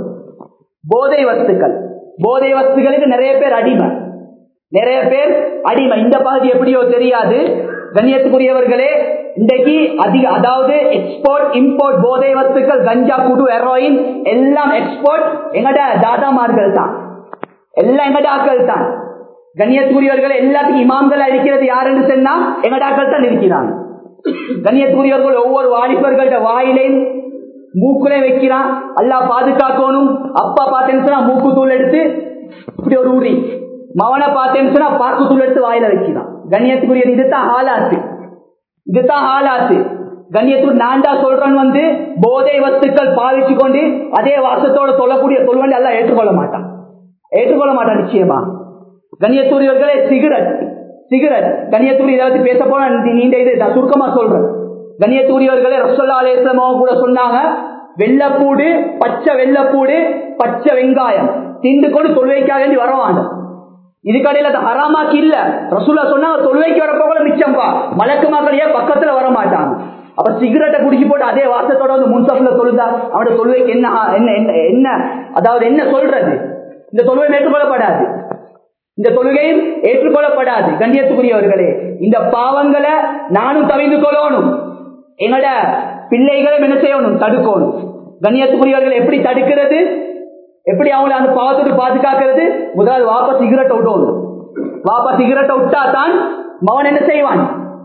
Speaker 1: போதை வஸ்துக்கள் போதை வஸ்துகளுக்கு நிறைய பேர் அடிமை நிறைய பேர் அடிமை இந்த பகுதி எப்படியோ தெரியாது கண்ணியத்துக்குரியவர்களே இன்றைக்கு அதிக அதாவது எக்ஸ்போர்ட் இம்போர்ட் போதை வஸ்துக்கள் கஞ்சா குடு ஹெரோயின் எல்லாம் எக்ஸ்போர்ட் எங்கட தாதாமார்கள் தான் எல்லாம் எங்கட ஆக்கள் தான் கண்ணியத்துக்குரியவர்கள் எல்லாத்துக்கும் இமாம்களா இருக்கிறது யாருன்னு சொன்னா எங்கட ஆக்கள் தான் இருக்கிறாங்க கண்ணியத்துக்குரியவர்கள் ஒவ்வொரு வாலிபர்கள்ட வாயிலையும் மூக்குலே வைக்கிறான் அல்லா பாதுகாக்கணும் அப்பா பார்த்தேன்னு சொன்னா மூக்கு தூள் எடுத்து இப்படி ஒரு ஊறி மவனை பார்த்தேன்னு சொன்னா பாக்கு தூள் எடுத்து வாயில வைக்கிறான் கண்ணியத்துக்குரிய இதுதான் ஆளாத்து இதுதான் ஆளாத்து கண்ணியத்துக்கு நான்டா சொல்றேன் வந்து போதை வஸ்துக்கள் பாவிச்சு கொண்டு அதே வாசத்தோட சொல்லக்கூடிய சொல்வண்டி எல்லாம் ஏற்றுக்கொள்ள மாட்டான் ஏற்றுக்கொள்ள மாட்டான் நிச்சயமா கண்ணியத்தூரியவர்களே சிகரெட் சிகரெட் கண்ணியத்தூரி ஏதாவது பேச போனா நீண்ட இது நான் சுருக்கமா சொல்றேன் கண்ணியத்தூரியவர்களே ரசோல்லா அலேஸ்லமோ கூட சொன்னாங்க வெள்ளப்பூடு பச்சை வெள்ளப்பூடு பச்சை வெங்காயம் திண்டு கொண்டு தொழுவைக்காக வேண்டி வரவாங்க இதுக்கடையில அது ஹராமாக்கி இல்ல ரசூலா சொன்னா தொழுவைக்கு வரப்போல மிச்சம்பா மலக்கு மக்களையே பக்கத்துல வர மாட்டாங்க அப்ப சிகரெட்டை குடிச்சு போட்டு அதே வாசத்தோட வந்து முன்சப்ல தொழுதா அவனோட தொழுவைக்கு என்ன என்ன என்ன என்ன அதாவது என்ன சொல்றது இந்த தொழுவை ஏற்றுக்கொள்ளப்படாது இந்த தொழுகையும் ஏற்றுக்கொள்ளப்படாது கண்ணியத்துக்குரியவர்களே இந்த பாவங்களை நானும் தவிந்து கொள்ளணும் எங்களோட பிள்ளைகளும் என்ன செய்யணும் தடுக்கணும் கண்ணியத்துக்குரியவர்கள் எப்படி தடுக்கிறது எப்படி அவங்களை அந்த பாவத்தோடு பாதுகாக்கிறது முதலாவது வாப்பா சிகரெட்டை விடணும் வாப்பா சிகரெட்டை விட்டா தான் மவன் என்ன செய்வான்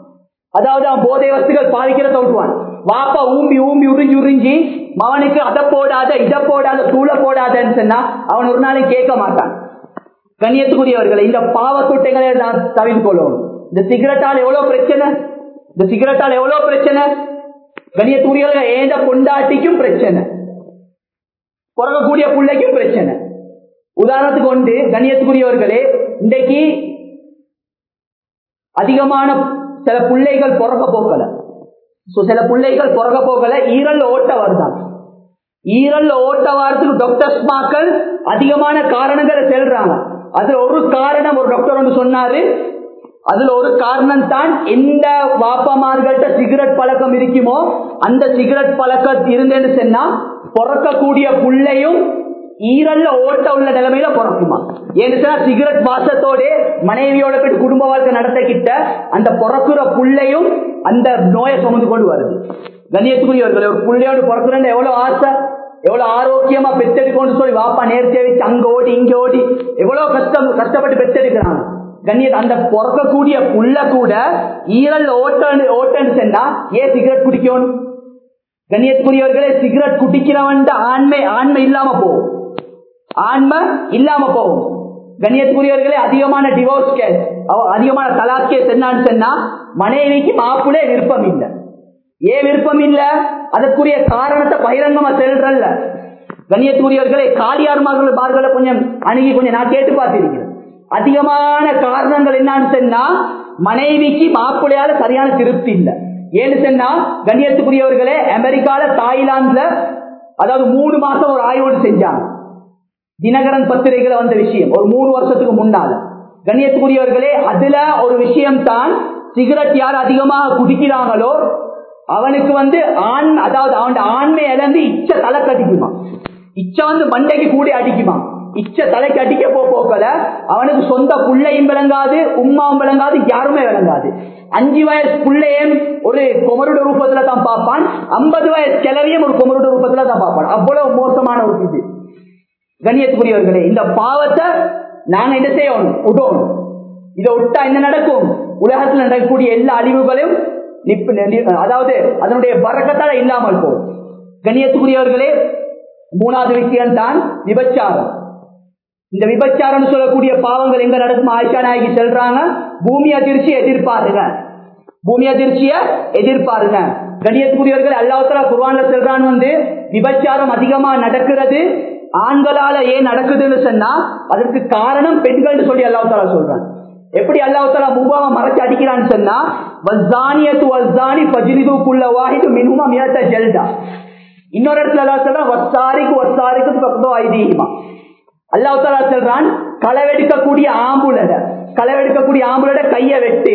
Speaker 1: அதாவது அவன் போதை வஸ்துகள் பாதிக்கிறத விட்டுவான் வாப்பா ஊம்பி ஊம்பி உறிஞ்சி உறிஞ்சி மவனுக்கு அதை போடாத இதை போடாத தூளை போடாதன்னு சொன்னா அவன் ஒரு நாளைக்கு கேட்க மாட்டான் கண்ணியத்துக்குரியவர்களை இந்த பாவத்தொட்டைகளை நான் தவிர்த்து கொள்ளணும் இந்த சிகரெட்டால் எவ்வளவு பிரச்சனை இந்த சிகரெட்டால் எவ்வளவு பிரச்சனை கண்ணியத்துக்குரியவர்கள் ஏந்த பொண்டாட்டிக்கும் பிரச்சனை பிறக்கக்கூடிய பிள்ளைக்கும் பிரச்சனை உதாரணத்துக்கு கொண்டு கண்ணியத்துக்குரியவர்களே இன்றைக்கு அதிகமான சில பிள்ளைகள் பிறக்க போக்கல So, சில பிள்ளைகள் பிறக போகல ஈரல்ல ஓட்ட வருதான் ஈரல்ல ஓட்ட வாரத்துக்கு டாக்டர்ஸ் மாக்கள் அதிகமான காரணங்களை செல்றாங்க அதுல ஒரு காரணம் ஒரு டாக்டர் ஒன்று சொன்னாரு அதுல ஒரு காரணம் தான் எந்த வாப்பமார்கள்ட்ட சிகரெட் பழக்கம் இருக்குமோ அந்த சிகரெட் பழக்கம் இருந்தேன்னு சொன்னா பிறக்கக்கூடிய புள்ளையும் ஈரல்ல ஓட்ட உள்ள நிலைமையில பிறக்குமா ஏன்னு சொன்னா சிகரெட் வாசத்தோட மனைவியோட போய் குடும்ப வாழ்க்கை நடத்திக்கிட்ட அந்த பிறக்குற புள்ளையும் அந்த நோயை சுமந்து கொண்டு வருது கண்ணியத்துக்குரியவர்கள் ஒரு புள்ளையோடு பிறக்குறேன் எவ்வளவு ஆசை எவ்வளவு ஆரோக்கியமா பெத்தெடுக்கணும்னு சொல்லி வாப்பா நேர்த்தியா வச்சு அங்க ஓடி இங்க ஓடி எவ்வளவு கஷ்டம் கஷ்டப்பட்டு பெத்தெடுக்கிறாங்க கண்ணியத் அந்த பிறக்கக்கூடிய புள்ள கூட ஈரல் ஓட்டன்னு ஓட்டன்னு சொன்னா ஏன் சிகரெட் குடிக்கணும் கண்ணியத்துக்குரியவர்களே சிகரெட் குடிக்கிறவன் ஆண்மை ஆண்மை இல்லாம போகும் ஆண்மை இல்லாம போகும் கண்ணியத்துக்குரியவர்களே அதிகமான டிவோர்ஸ் கேஸ் அதிகமான தலாக் கேஸ் என்னன்னு சொன்னா மனைவிக்கு மாப்பிளே விருப்பம் இல்லை ஏன் விருப்பம் இல்ல அதற்குரிய காரணத்தை பகிரங்கமா செல்றல்ல கண்ணியத்துக்குரியவர்களே காளியார்மார்கள் மார்களை கொஞ்சம் அணுகி கொஞ்சம் நான் கேட்டு பார்த்திருக்கிறேன் அதிகமான காரணங்கள் என்னன்னு சொன்னா மனைவிக்கு மாப்பிள்ளையால சரியான திருப்தி இல்லை ஏன்னு சொன்னா கண்ணியத்துக்குரியவர்களே அமெரிக்கால தாய்லாந்துல அதாவது மூணு மாசம் ஒரு ஆய்வு செஞ்சாங்க தினகரன் பத்திரிகையில வந்த விஷயம் ஒரு மூணு வருஷத்துக்கு முன்னால கண்ணியத்துக்குரியவர்களே அதுல ஒரு விஷயம் தான் சிகரெட் யார் அதிகமாக குடிக்கிறாங்களோ அவனுக்கு வந்து ஆண் அதாவது அவன் ஆண்மை இழந்து இச்ச தலை கட்டிக்குமா இச்ச வந்து மண்டைக்கு கூடி அடிக்குமா இச்ச தலைக்கு அடிக்க போ போக்கல அவனுக்கு சொந்த புள்ளையும் விளங்காது உம்மாவும் விளங்காது யாருமே விளங்காது அஞ்சு வயசு புள்ளையும் ஒரு குமருட ரூபத்துல தான் பார்ப்பான் ஐம்பது வயசு கிளவியும் ஒரு குமருட ரூபத்துல தான் பார்ப்பான் அவ்வளவு மோசமான ஒரு இது கண்ணியத்துக்குரியவர்களே இந்த பாவத்தை நாங்க என்ன செய்யணும் விடணும் இதை விட்டா என்ன நடக்கும் உலகத்தில் நடக்கக்கூடிய எல்லா அழிவுகளையும் அதாவது அதனுடைய வரக்கத்தால இல்லாமல் போகும் கண்ணியத்துக்குரியவர்களே மூணாவது விஷயம் தான் விபச்சாரம் இந்த விபச்சாரம் சொல்லக்கூடிய பாவங்கள் எங்க நடக்கும் ஆயிஷா நாயகி செல்றாங்க பூமி அதிர்ச்சி எதிர்பாருங்க பூமி அதிர்ச்சிய எதிர்பாருங்க கண்ணியத்துக்குரியவர்கள் அல்லாஹலா குர்வான்ல செல்றான் வந்து விபச்சாரம் அதிகமா நடக்கிறது ஆண்களால ஏன் நடக்குதுன்னு சொன்னா அதற்கு காரணம் பெண்கள் சொல்லி அல்லாஹாலா சொல்றான் எப்படி அல்லாஹாலா முபாவை மறைச்சு அடிக்கிறான்னு சொன்னா வஸ்தானியத்து வஸ்தானி பஜிலிதுக்குள்ள வாஹிது மினுமா மியத்த ஜெல்டா இன்னொரு இடத்துல அல்லா சொல்றான் வஸ்தாரிக்கு வஸ்தாரிக்கு பக்கத்தோ ஐதீகமா அல்லாஹாலா சொல்றான் களவெடுக்கக்கூடிய ஆம்புலட களவெடுக்கக்கூடிய ஆம்புலட கைய வெட்டு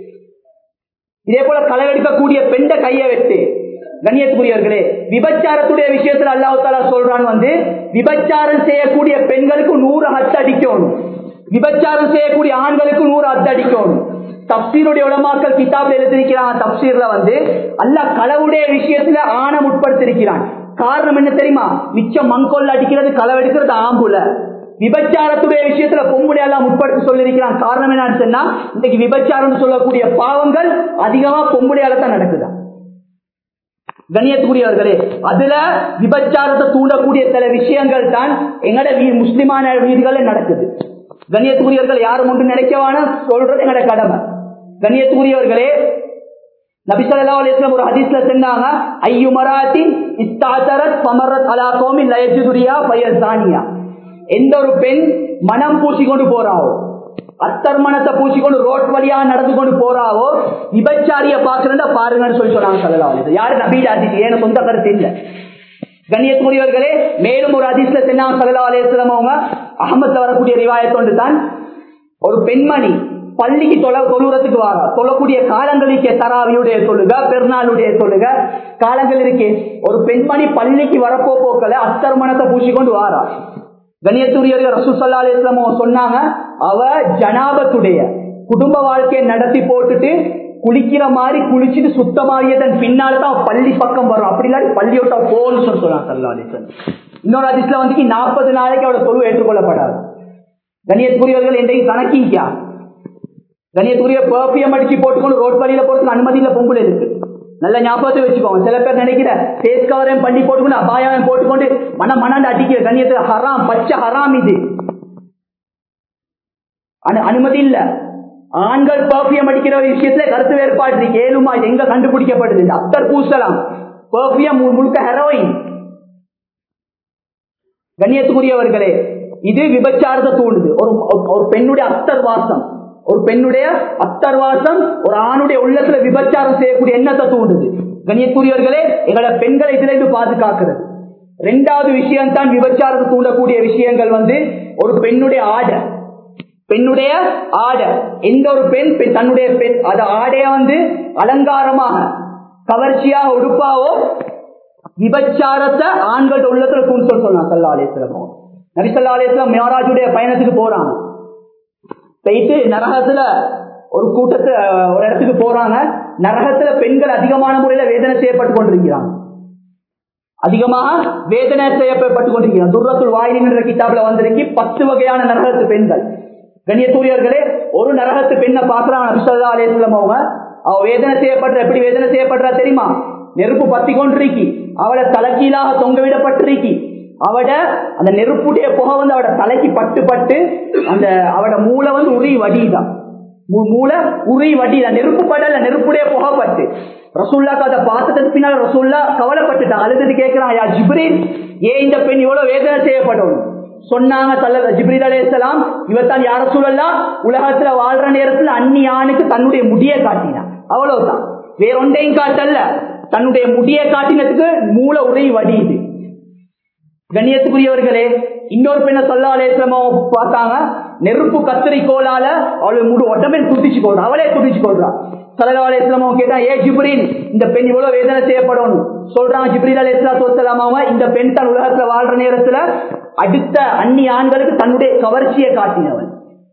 Speaker 1: இதே போல களவெடுக்கக்கூடிய பெண்ட கைய வெட்டு கண்ணியத்துக்குரியவர்களே விபச்சாரத்துடைய விஷயத்துல அல்லாஹாலா சொல்றான் வந்து விபச்சாரம் செய்யக்கூடிய பெண்களுக்கு நூறு ஹத்து அடிக்கணும் விபச்சாரம் செய்யக்கூடிய ஆண்களுக்கு நூறு ஹத்து அடிக்கணும் தப்சீருடைய உலமாக்கள் கிதாபில் எழுதியிருக்கிறான் தப்சீர்ல வந்து அல்லாஹ் களவுடைய விஷயத்துல ஆணம் உட்படுத்திருக்கிறான் காரணம் என்ன தெரியுமா மிச்சம் மண்கொள்ள அடிக்கிறது களவெடுக்கிறது ஆம்புல விபச்சாரத்துடைய விஷயத்துல பொம்புடைய எல்லாம் உட்படுத்தி சொல்லியிருக்கிறான் காரணம் என்னன்னு சொன்னா இன்னைக்கு விபச்சாரம் சொல்லக்கூடிய பாவங்கள் அதிகமா பொம்புடையால தான் நடக்குதா கண்ணியத்துக்குரியவர்களே அதுல விபச்சாரத்தை தூண்டக்கூடிய சில விஷயங்கள் தான் எங்கட முஸ்லிமான வீடுகளே நடக்குது கண்ணியத்துக்குரியவர்கள் யாரும் ஒன்று நினைக்கவான சொல்றது எங்கட கடமை கண்ணியத்துக்குரியவர்களே நபிசல்லா அலிஸ்லாம் ஒரு ஹதீஸ்ல சொன்னாங்க ஐயு மராத்தின் இஸ்தாத்தரத் பமரத் அலா கோமி லயஜுதுரியா பயசானியா எந்த ஒரு பெண் மனம் பூசிக்கொண்டு போறாவோ அத்தர் மனத்தை பூசிக்கொண்டு ரோட் வழியா நடந்து கொண்டு போறாவோ விபச்சாரிய பாக்குறதா பாருங்கன்னு சொல்லி சொன்னாங்க சல்லா அலிஸ்லாம் யாரு நபீல் அதிசி ஏன்னு சொந்த கருத்து இல்லை கண்ணியத்துக்குரியவர்களே மேலும் ஒரு அதிசல சொன்னாங்க சல்லா அலிஸ்லாம் அவங்க அகமதுல வரக்கூடிய ரிவாயத்தொண்டு தான் ஒரு பெண்மணி பள்ளிக்கு தொலை தொழுறதுக்கு வாங்க தொழக்கூடிய காலங்களுக்கு தராவியுடைய சொல்லுக பெருநாளுடைய சொல்லுக காலங்கள் இருக்கே ஒரு பெண்மணி பள்ளிக்கு வரப்போ போக்கல அத்தர் மனத்தை பூசிக்கொண்டு வாரா கணியத்துரியர்கள் ரசூசல்லா அலிஸ்லாமோ சொன்னாங்க அவ ஜனாபத்துடைய குடும்ப வாழ்க்கையை நடத்தி போட்டுட்டு குளிக்கிற மாதிரி குளிச்சுட்டு சுத்தமாகியதன் பின்னால்தான் பள்ளி பக்கம் வரும் அப்படி இல்லாட்டி பள்ளியோட்ட போன்னு சொல்லி சொன்னாங்க சல்லா அலிஸ்லாம் இன்னொரு அதிசல வந்து நாற்பது நாளைக்கு அவட தொழு ஏற்றுக்கொள்ளப்படாது கணியத்துக்குரியவர்கள் என்றைக்கு கணக்கிங்கா கணியத்துக்குரிய பர்ஃபியம் அடிச்சு போட்டுக்கொண்டு ரோட் வழியில போறதுக்கு அனுமதியில பொம்புல இருக்கு நல்ல ஞாபகத்தை வச்சுக்கோங்க சில பேர் நினைக்கிற ஃபேஸ் கவரையும் பண்ணி போட்டுக்கொண்டு அபாயம் போட்டுக்கொண்டு மன மனாண்டு அடிக்கிற கண்ணியத்துல ஹராம் பச்சை ஹராம் இது அனுமதி இல்ல ஆண்கள் பர்ஃபியம் அடிக்கிற விஷயத்துல கருத்து வேறுபாடு இருக்கு ஏழுமா இது எங்க கண்டுபிடிக்கப்படுது அத்தர் பூசலாம் பர்ஃபியம் முழுக்க ஹெரோயின் கண்ணியத்துக்குரியவர்களே இது விபச்சாரத்தை தூண்டுது ஒரு ஒரு பெண்ணுடைய அத்தர் வாசம் ஒரு பெண்ணுடைய அத்தர் வாசம் ஒரு ஆணுடைய உள்ளத்துல விபச்சாரம் செய்யக்கூடிய எண்ணத்தை தூண்டுது கண்ணியக்குரியவர்களே எங்களோட பெண்களை இதிலிருந்து பாதுகாக்கிறது ரெண்டாவது விஷயம் தான் விபச்சாரத்தை தூண்டக்கூடிய விஷயங்கள் வந்து ஒரு பெண்ணுடைய ஆடை பெண்ணுடைய ஆடை எந்த ஒரு பெண் பெண் தன்னுடைய பெண் அது ஆடைய வந்து அலங்காரமாக கவர்ச்சியாக உடுப்பாவோ விபச்சாரத்தை ஆண்கள் உள்ளத்துல தூண்டு சொன்னான் சல்லா அலேஸ்வரமோ நபிசல்லா அலேஸ்வரம் மேராஜுடைய பயணத்துக்கு போறாங்க போயிட்டு நரகத்துல ஒரு கூட்டத்தை ஒரு இடத்துக்கு போறாங்க நரகத்துல பெண்கள் அதிகமான முறையில வேதனை செய்யப்பட்டு கொண்டிருக்கிறாங்க அதிகமாக வேதனை செய்யப்பட்டு கொண்டிருக்கிறாங்க துர்ரத்துள் வாயிலின்ற கிட்டாப்ல வந்திருக்கு பத்து வகையான நரகத்து பெண்கள் கண்ணியத்தூரியர்களே ஒரு நரகத்து பெண்ணை பாக்குறாங்க நபிசல்லா அலேஸ்வரம் அவங்க அவ வேதனை செய்யப்படுற எப்படி வேதனை செய்யப்படுறா தெரியுமா நெருப்பு பத்தி கொண்டிருக்கி அவளை தலைக்கீழாக தொங்க விடப்பட்டிருக்கி அவட அந்த நெருப்புடைய புகை வந்து அவட தலைக்கு பட்டு பட்டு அந்த அவட மூளை வந்து உரி வடிதான் மூளை உரி வடிதான் நெருப்பு படல நெருப்புடைய புகை பட்டு ரசூல்லாக்கு அதை பார்த்ததுக்கு பின்னால் ரசூல்லா கவலைப்பட்டுட்டான் அழுது கேட்கிறான் யா ஜிப்ரீல் ஏன் இந்த பெண் இவ்வளவு வேதனை செய்யப்படணும் சொன்னாங்க தல்ல ஜிப்ரீல் அலேசலாம் இவத்தான் யார சூழல்லாம் உலகத்துல வாழ்ற நேரத்துல அன்னி ஆணுக்கு தன்னுடைய முடியை காட்டினான் அவ்வளவுதான் வேறொன்றையும் காட்டல்ல தன்னுடைய முடியை காட்டினதுக்கு மூல உரை வடியுது கண்ணியத்துக்குரியவர்களே இன்னொரு பெண்ணை சொல்ல அலேசமோ பார்த்தாங்க நெருப்பு கத்திரி கோலால அவளை முழு உடம்பே துடிச்சு கொள்றா அவளே துடிச்சு கொள்றா சலகா அலேஸ்லாமோ கேட்டா ஏ ஜிப்ரீல் இந்த பெண் இவ்வளவு வேதனை செய்யப்படணும் சொல்றாங்க ஜிப்ரீல் அலேஸ்லா சொத்தலாமாவா இந்த பெண் தன் உலகத்துல வாழ்ற நேரத்துல அடுத்த அந்நி ஆண்களுக்கு தன்னுடைய கவர்ச்சியை காட்டினவன்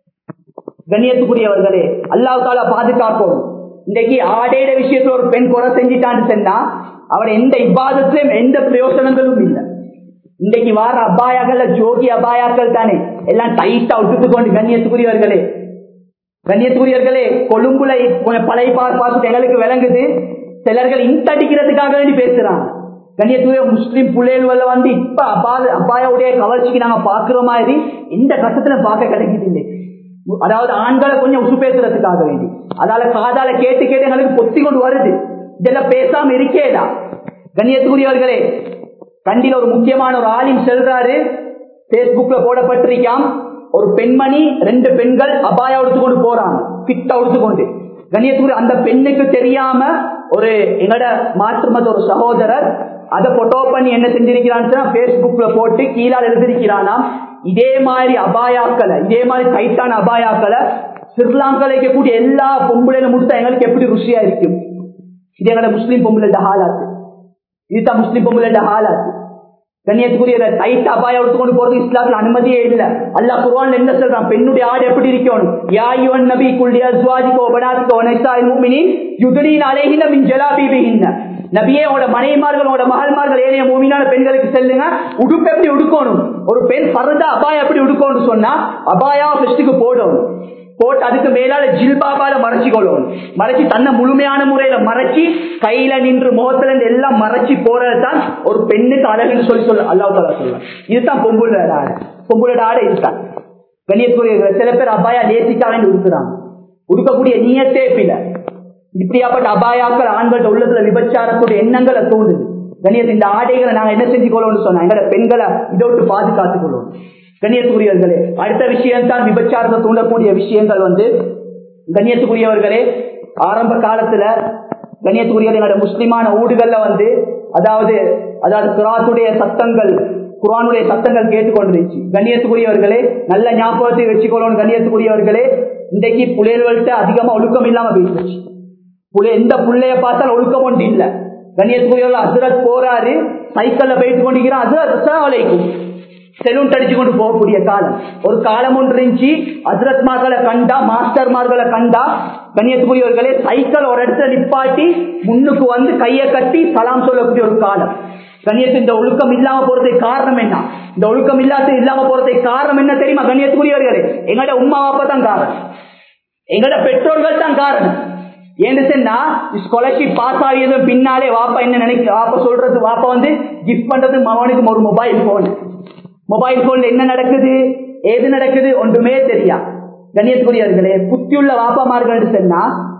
Speaker 1: கண்ணியத்துக்குரியவர்களே அல்லாஹ் தாலா பாதுகாக்கணும் இன்றைக்கு ஆடையிட விஷயத்துல ஒரு பெண் குறை செஞ்சிட்டான்னு சொன்னா அவர் எந்த இப்பாதத்திலும் எந்த பிரயோசனங்களும் இல்லை இன்றைக்கு வார அபாயாக்கள் ஜோகி அபாயாக்கள் தானே எல்லாம் டைட்டா விட்டுட்டு கொண்டு கண்ணியத்துக்குரியவர்களே கண்ணியத்துக்குரியவர்களே கொழும்புல பழைய பார்த்து எங்களுக்கு விளங்குது சிலர்கள் இன்ட் அடிக்கிறதுக்காக வேண்டி பேசுறாங்க கண்ணியத்துக்குரிய முஸ்லீம் பிள்ளைகள் வந்து இப்ப அப்பா அப்பாயாவுடைய கவர்ச்சிக்கு நாங்க பாக்குற மாதிரி எந்த கட்டத்துல பார்க்க கிடைக்குது இல்லை அதாவது ஆண்களை கொஞ்சம் உசு பேசுறதுக்காக வேண்டி அதால காதால கேட்டு கேட்டு எங்களுக்கு பொத்தி கொண்டு வருது இதெல்லாம் பேசாம இருக்கேடா கண்ணியத்துக்குரியவர்களே கண்டில ஒரு முக்கியமான ஒரு ஆலிம் செல்றாரு பேஸ்புக்ல போடப்பட்டிருக்காம் ஒரு பெண்மணி ரெண்டு பெண்கள் அபாயா எடுத்துக்கொண்டு போறாங்க பிட்டா எடுத்துக்கொண்டு கண்ணியத்துக்குரிய அந்த பெண்ணுக்கு தெரியாம ஒரு எங்கட மாற்று மத ஒரு சகோதரர் அதை போட்டோ பண்ணி என்ன செஞ்சிருக்கிறான்னு பேஸ்புக்ல போட்டு கீழால் எழுதிருக்கிறானா இதே மாதிரி அபாயாக்களை இதே மாதிரி டைட்டான அபாயாக்களை ஸ்ரீலங்கால இருக்கக்கூடிய எல்லா பொம்பளையில முடித்தா எங்களுக்கு எப்படி ருசியா இருக்கும் இது எங்களோட முஸ்லீம் பொம்பளை ஹாலாத்து இதுதான் முஸ்லீம் பொம்பளை ஹாலாத்து கண்ணியத்துக்குரிய டைட் அபாயம் எடுத்துக்கொண்டு போறது இஸ்லாத்துல அனுமதியே இல்ல அல்லா குர்வான் என்ன சொல்றான் பெண்ணுடைய ஆடு எப்படி இருக்கணும் யாயுவன் நபி குல்லியா சுவாஜிக்கோ பனாதிக்கோ நைசாய் மூமினி யுதனின் அலைகின மின் ஜலாபீபிகின்ன நபியே உங்களோட மனைவிமார்கள் உங்களோட மகள்மார்கள் ஏனைய மூமினான பெண்களுக்கு செல்லுங்க உடுப்பு எப்படி உடுக்கணும் ஒரு பெண் பரதா அபாயம் எப்படி உடுக்கணும்னு சொன்னா அபாயா ஃபெஸ்ட்டுக்கு போடணும் போட்டு அதுக்கு மேலால ஜில்பாபால மறைச்சு கொள்ளணும் மறைச்சு தன்னை முழுமையான முறையில மறைச்சு கையில நின்று முகத்துல இருந்து எல்லாம் மறைச்சு போறதுதான் ஒரு பெண்ணுக்கு அழகுன்னு சொல்லி சொல்ல அல்லாஹ் சொல்ல இதுதான் பொம்புளோட ஆடை பொம்புளோட ஆடை இதுதான் கண்ணியத்துக்குரிய சில பேர் அபாயா லேசிக்காக உடுக்குறாங்க உடுக்கக்கூடிய நீயத்தே பில இப்படியாப்பட்ட அபாயாக்கள் ஆண்கள் உள்ளத்துல விபச்சாரத்துடைய எண்ணங்களை தோணுது கண்ணியத்து இந்த ஆடைகளை நாங்க என்ன செஞ்சு கொள்ளணும்னு சொன்னா எங்களோட பெண்களை இதை விட்டு பாதுகாத்துக் கொள்ளணும் கண்ணியத்துக்குரியவர்களே அடுத்த விஷயம் தான் விபச்சாரத்தை தூண்டக்கூடிய விஷயங்கள் வந்து கண்ணியத்துக்குரியவர்களே ஆரம்ப காலத்துல கண்ணியத்துக்குரிய முஸ்லிமான ஊடுகள்ல வந்து அதாவது அதாவது குராத்துடைய சத்தங்கள் குரானுடைய சத்தங்கள் கேட்டுக்கொண்டிருச்சு கண்ணியத்துக்குரியவர்களே நல்ல ஞாபகத்தை வச்சுக்கொள்ளணும் கண்ணியத்துக்குரியவர்களே இன்றைக்கு புலையல்கள்ட்ட அதிகமா ஒழுக்கம் இல்லாம போயிடுச்சு புள்ள எந்த புள்ளைய பார்த்தால் ஒழுக்கம் ஒன்று இல்ல கண்ணியத்துக்குரியவர்கள் அசுரத் போறாரு சைக்கிள்ல போயிட்டு கொண்டிருக்கிறான் அசுரத் அலைக்கும் செலூன் அடிச்சு கொண்டு போகக்கூடிய காலம் ஒரு காலம் ஒன்று இருந்துச்சு அசரத்மார்களை கண்டா மாஸ்டர்மார்களை கண்டா கன்னியாகுமரியவர்களே சைக்கிள் ஒரு இடத்துல நிப்பாட்டி முன்னுக்கு வந்து கையை கட்டி சலாம் சொல்லக்கூடிய ஒரு காலம் கண்ணியத்து இந்த ஒழுக்கம் இல்லாம போறதுக்கு காரணம் என்ன இந்த ஒழுக்கம் இல்லாத இல்லாம போறதுக்கு காரணம் என்ன தெரியுமா கண்ணியத்துக்குரியவர்களே எங்களோட உமா அப்பா தான் காரணம் எங்களோட பெற்றோர்கள் தான் காரணம் ஏன்னு சொன்னா ஸ்காலர்ஷிப் பாஸ் ஆகியது பின்னாலே வாப்பா என்ன நினைக்க வாப்பா சொல்றது வாப்பா வந்து கிஃப்ட் பண்றது மகனுக்கு ஒரு மொபைல் போன் மொபைல் போன்ல என்ன நடக்குது ஏது நடக்குது ஒன்றுமே தெரியா கண்ணியத்துக்குரியவர்களே புத்தியுள்ள வாப்பாமார்கள் சொன்னா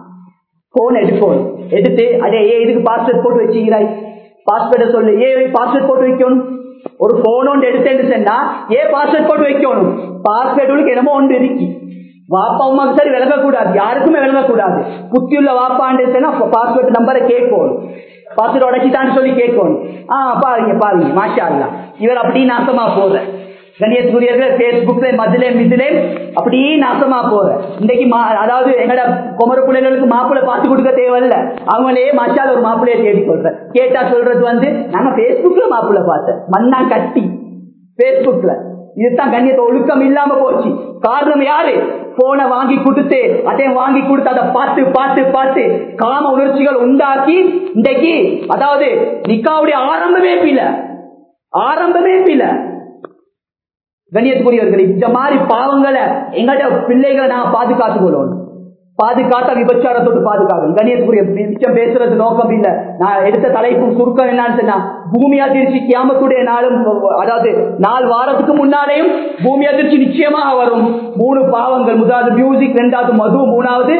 Speaker 1: போன் எடுப்போம் எடுத்து அதே ஏ இதுக்கு பாஸ்வேர்ட் போட்டு வச்சுக்கிறாய் பாஸ்வேர்டை சொல்லு ஏ பாஸ்வேர்ட் போட்டு வைக்கணும் ஒரு போன் ஒன்று எடுத்தேன்னு சொன்னா ஏ பாஸ்வேர்ட் போட்டு வைக்கணும் பாஸ்வேர்டுக்கு என்னமோ ஒன்று இருக்கு வாப்பா அம்மாக்கு சரி விளங்கக்கூடாது யாருக்குமே விளங்கக்கூடாது புத்தியுள்ள வாப்பாண்டு பாஸ்வேர்ட் நம்பரை கேட்கணும் பாஸ்வேர்ட் உடச்சிட்டான்னு சொல்லி கேட்கணும் ஆ பாருங்க பாருங்க மாஷா அல்லா இவர் அப்படியே நாசமா போற கண்ணியத்துக்குரியர்கள் பேஸ்புக்ல மதுலே மிதிலே அப்படியே நாசமா போற இன்னைக்கு அதாவது எங்கட குமர பிள்ளைகளுக்கு மாப்பிள்ளை பார்த்து கொடுக்க தேவையில்ல அவங்களே மச்சால ஒரு மாப்பிள்ளைய தேடி சொல்ற கேட்டா சொல்றது வந்து நாங்க பேஸ்புக்ல மாப்பிள்ளை பார்த்தேன் மண்ணா கட்டி பேஸ்புக்ல இதுதான் கண்ணியத்தை ஒழுக்கம் இல்லாம போச்சு காரணம் யாரு போனை வாங்கி கொடுத்து அதை வாங்கி கொடுத்து அதை பார்த்து பார்த்து பார்த்து காம உணர்ச்சிகள் உண்டாக்கி இன்றைக்கு அதாவது நிக்காவுடைய ஆரம்பமே பில ஆரம்பமே பில கண்ணியத்துக்குரியவர்கள் இந்த மாதிரி பாவங்களை எங்கள்ட பிள்ளைகளை நான் பாதுகாத்துக் கொள்ளணும் பாதுகாத்த விபச்சாரத்தோடு பாதுகாக்கணும் கண்ணியத்துக்குரிய மிச்சம் பேசுறது நோக்கம் இல்ல நான் எடுத்த தலைப்பு சுருக்கம் என்னன்னு சொன்னா பூமி அதிர்ச்சி கியாமத்துடைய நாளும் அதாவது நாலு வாரத்துக்கு முன்னாலேயும் பூமி அதிர்ச்சி நிச்சயமாக வரும் மூணு பாவங்கள் முதலாவது மியூசிக் ரெண்டாவது மது மூணாவது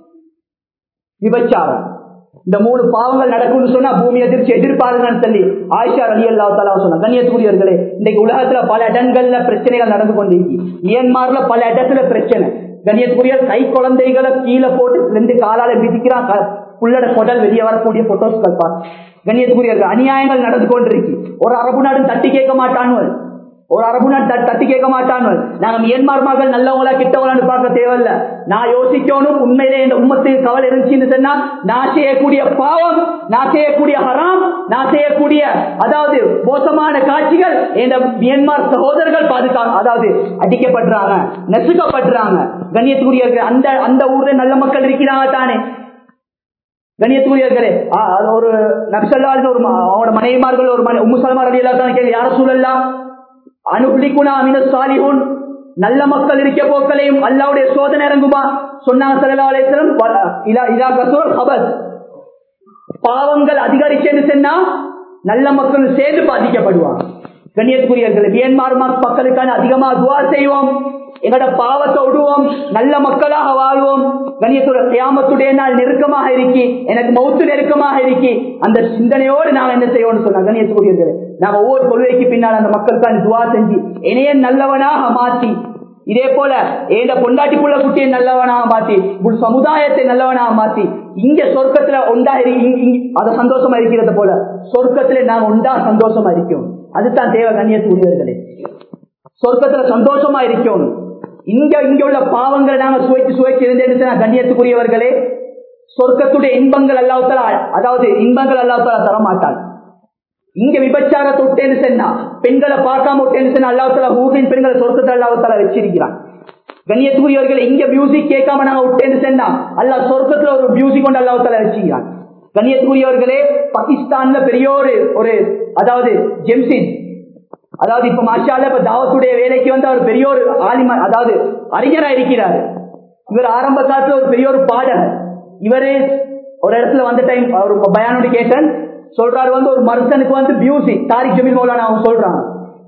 Speaker 1: விபச்சாரம் இந்த மூணு பாவங்கள் நடக்கும்னு சொன்னா பூமி அதிர்ச்சி எதிர்பாருங்கன்னு சொல்லி ஆயிஷா அலி அல்லா தலா சொன்ன கண்ணியத்துக்குரியவர்களே இன்னைக்கு உலகத்துல பல இடங்கள்ல பிரச்சனைகள் நடந்து கொண்டிருக்கு மியன்மார்ல பல இடத்துல பிரச்சனை கண்ணியத்துக்குரிய கை குழந்தைகளை கீழே போட்டு ரெண்டு காலால மிதிக்கிறான் புள்ளட குடல் வெளியே வரக்கூடிய போட்டோஸ்கள் பார்த்து கண்ணியத்துக்குரியவர்கள் அநியாயங்கள் நடந்து கொண்டிருக்கு ஒரு அரபு நாடு தட்டி கேட்க மாட்டான்வல் ஒரு அரபு நாடு தட்டி கேட்க மாட்டான்வல் நாங்க மியன்மார் மகள் நல்லவங்களா கிட்டவங்களான்னு பார்க்க தேவையில்ல நான் யோசிக்கணும் உண்மையிலே இந்த உம்மத்துக்கு கவலை இருந்துச்சுன்னு சொன்னா நான் செய்யக்கூடிய பாவம் நான் செய்யக்கூடிய ஹராம் நான் செய்யக்கூடிய அதாவது மோசமான காட்சிகள் இந்த மியன்மார் சகோதரர்கள் பாதுகா அதாவது அடிக்கப்படுறாங்க நெசுக்கப்படுறாங்க கண்ணியத்துக்குரியவர்கள் அந்த அந்த ஊர்ல நல்ல மக்கள் இருக்கிறாங்க தானே கண்ணியத்துக்குரியவர்களே ஒரு நபிசல்லால் ஒரு அவனோட மனைவிமார்கள் ஒரு மனை உம்மு அலி எல்லாத்தான் யார சூழல்லா அனுபலிக்குனா அமின சாலிஹூன் நல்ல மக்கள் இருக்க போக்களையும் அல்லாவுடைய சோதனை இறங்குமா சொன்னாங்க பாவங்கள் அதிகரிச்சேன்னு சொன்னா நல்ல மக்கள் சேர்ந்து பாதிக்கப்படுவாங்க கண்ணியத்துக்குரியவர்கள் மியன்மார் மக்களுக்கான அதிகமா துவா செய்வோம் எங்களோட பாவத்தை விடுவோம் நல்ல மக்களாக வாழ்வோம் கண்ணியத்துடைய கியாமத்துடைய நாள் நெருக்கமாக இருக்கி எனக்கு மௌத்து நெருக்கமாக இருக்கி அந்த சிந்தனையோடு நாம் என்ன செய்வோம்னு சொன்னாங்க கண்ணியத்துக்குரியவர்கள் நாம ஒவ்வொரு கொள்கைக்கு பின்னால் அந்த மக்களுக்கான துவா செஞ்சு என்னைய நல்லவனாக மாற்றி இதே போல ஏந்த பொண்டாட்டி புள்ள குட்டியை நல்லவனாக மாத்தி உன் சமுதாயத்தை நல்லவனாக மாத்தி இங்க சொர்க்கத்துல ஒண்டா அத சந்தோஷமா இருக்கிறத போல சொர்க்கத்துல நாங்க ஒண்டா சந்தோஷமா இருக்கோம் அதுதான் தேவை கண்ணியத்துக்குரியவர்களே சொர்க்கத்துல சந்தோஷமா இருக்கணும் இங்க இங்க உள்ள பாவங்களை நாங்க சுவைத்து சுவைத்து இருந்தேன்னு கண்ணியத்துக்குரியவர்களே சொர்க்கத்துடைய இன்பங்கள் அல்லாவுத்தலா அதாவது இன்பங்கள் அல்லாவுத்தலா தரமாட்டாள் இங்க விபச்சாரத்தை விட்டேன்னு சொன்னா பெண்களை பார்க்காம விட்டேன்னு சொன்னா அல்லாவுத்தலா ஊரின் பெண்களை சொர்க்கத்தை அல்லாவுத்தலா வச்சிருக்கிறான் கண்ணியத்துக்குரியவர்கள் இங்க மியூசிக் கேட்காம நாங்க விட்டேன்னு சொன்னா அல்லா சொர்க்கத்துல ஒரு மியூசிக் கொண்டு அல்லாவுத்தலா வச்சுக்கிறான் கண்ணியத்துக்குரியவர்களே பாகிஸ்தான்ல பெரிய ஒரு ஒரு அதாவது ஜெம்சின் அதாவது இப்ப மாஷால இப்ப தாவத்துடைய வேலைக்கு வந்து அவர் பெரிய ஒரு ஆலிம அதாவது அறிஞரா இருக்கிறார் இவர் ஆரம்ப காலத்துல ஒரு பெரிய ஒரு பாடகர் இவரு ஒரு இடத்துல வந்த டைம் ஒரு பயானோட கேட்டேன் சொல்றாரு வந்து ஒரு மனுஷனுக்கு வந்து மியூசிக் தாரிக் ஜமீல் மௌலானா அவங்க சொல்றாங்க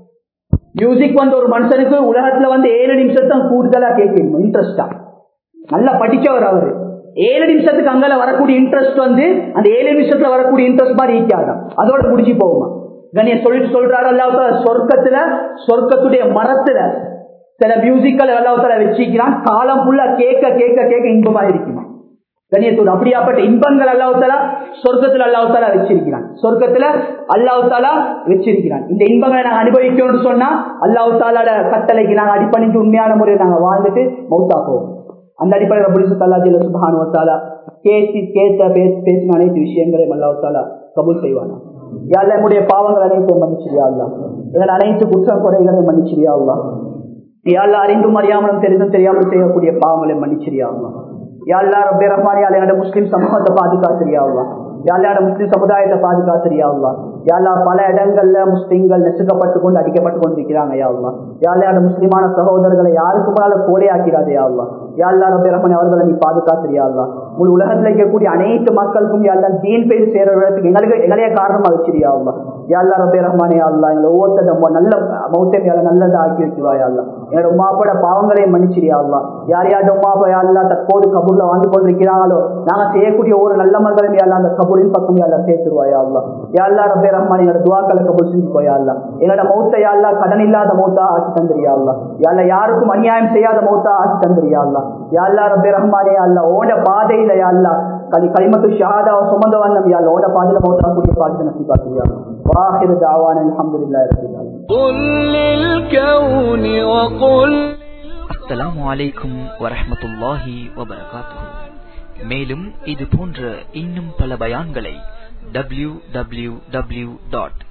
Speaker 1: மியூசிக் வந்து ஒரு மனுஷனுக்கு உலகத்துல வந்து ஏழு நிமிஷத்தான் கூடுதலா கேட்கணும் இன்ட்ரெஸ்டா நல்லா படிச்சவர் அவரு ஏழு நிமிஷத்துக்கு அங்கால வரக்கூடிய இன்ட்ரெஸ்ட் வந்து அந்த ஏழு நிமிஷத்துல வரக்கூடிய இன்ட்ரெஸ்ட் மாதிரி ஈக்காதான் அதோட முடிஞ்சு போகுமா கணிய சொல்லிட்டு சொல்றாரு அல்லாவுத்தா சொர்க்கத்துல சொர்க்கத்துடைய மரத்துல சில மியூசிக்கல் அல்லாவுத்தல வச்சிக்கிறான் காலம் ஃபுல்லா கேட்க கேட்க கேட்க இன்பமா இருக்குமா கண்ணியத்தோடு அப்படியாப்பட்ட இன்பங்கள் அல்லாவுத்தாலா சொர்க்கத்துல அல்லாவுத்தாலா வச்சிருக்கிறான் சொர்க்கத்துல அல்லாவுத்தாலா வச்சிருக்கிறான் இந்த இன்பங்களை நாங்க அனுபவிக்கணும்னு சொன்னா அல்லாவுத்தாலோட கட்டளைக்கு நாங்க அடிப்பணிஞ்சு உண்மையான முறையில் நாங்க வாழ்ந்துட்டு மௌத்தா போவோம் அந்த அடிப்படையில் ரபுல் சுத்தல்லா சுபானுவத்தாலா பேசி கேட்ட பேசின அனைத்து விஷயங்களையும் அல்லாவுத்தாலா கபூல் செய்வானா யாழ்ல என்னுடைய பாவங்கள் அனைத்தும் மன்னிச்சிரியா அல்லா எங்கள் அனைத்து குற்றம் குறைகளை மன்னிச்சிரியா அல்லா யாழ்ல அறிந்தும் அறியாமலும் தெரிந்தும் தெரியாமலும் செய்யக்கூடிய பாவங்களை மன்னிச்சிரியா அல்லா யாழ்லா ரப்பே ரஹ்மான் யாழ் என்னோட முஸ்லீம் சமூகத்தை பாதுகாத்திரியா அல்லா யாழ்லாட முஸ்லீம் சமுதாயத்தை பாதுகாத்திரியா அல்லா யாழ்லா பல இடங்கள்ல முஸ்லீம்கள் நெசுக்கப்பட்டு கொண்டு அடிக்கப்பட்டு கொண்டிருக்கிறாங்க யா அல்லா யாழ்லாட முஸ்லிமான சகோதரர்களை யாருக்கு மேல கோலையாக்கிறாதே யா அல்லா யாழ்லா ரப்பே ரஹ்மான் அவர்களை நீ பாதுகாத்திரியா அல்லா முழு உலகத்துல இருக்கக்கூடிய அனைத்து மக்களுக்கும் யாழ்லா தீன் பேர் சேர்றதுக்கு எங்களுக்கு எங்களைய காரணமா வச்சிருயா அல்லா யாழ்லா ரப்பே ரஹ்மானே அல்லா எங்களை ஒவ்வொருத்தரும் நல்ல மௌத்தம் நல்லதா ஆக்கி வச்சுவாயா அல்லா என்னோட உமா அப்பாட பாவங்களை மன்னிச்சிரியா அல்லா யார் யார்ட உமா அப்பா யாருலா தற்போது கபூர்ல வாழ்ந்து கொண்டிருக்கிறாங்களோ நாங்க செய்யக்கூடிய ஒரு நல்ல மகளும் யாருலா அந்த கபூரின் பக்கம் யாருலா சேர்த்துருவாயா அல்லா யாருலா ரபே ரஹ்மான் எங்களோட துவாக்களை கபூல் செஞ்சுக்கோயா அல்லா எங்களோட மௌத்த யாருலா கடன் இல்லாத மௌத்தா ஆக்கி தந்திரியா அல்லா யாருல யாருக்கும் அநியாயம் செய்யாத மௌத்தா ஆக்கி தந்திரியா அல்லா யாருலா ரபே ரஹ்மானே அல்லா ஓட பாதையில யாருலா கலி கலிமத்து ஷஹாதா சுமந்த வண்ணம் யாருல ஓட பாதையில மௌத்தா கூடிய பாட்டு நசிபாத்தியா வாஹிர் தாவான அல்ஹம்துலில்லாஹி ரப்பில் ஆலமீன்
Speaker 2: قل للكون وقل
Speaker 3: அஸ்ஸலாமு அலைக்கும் வரஹ்மத்துல்லாஹி வபரகாத்துஹு மேலும் இது போன்ற இன்னும் பல பயான்களை டபிள்யூ டபிள்யூ டபிள்யூ டாட்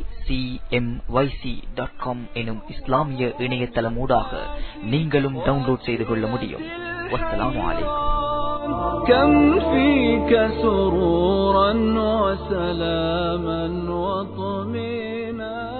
Speaker 3: எனும் இஸ்லாமிய இணையதளமூடாக நீங்களும் டவுன்லோட் செய்து கொள்ள முடியும் வஸ்ஸலாமு அலைக்கும்
Speaker 2: كم فيك سرورا وسلاما وطمينا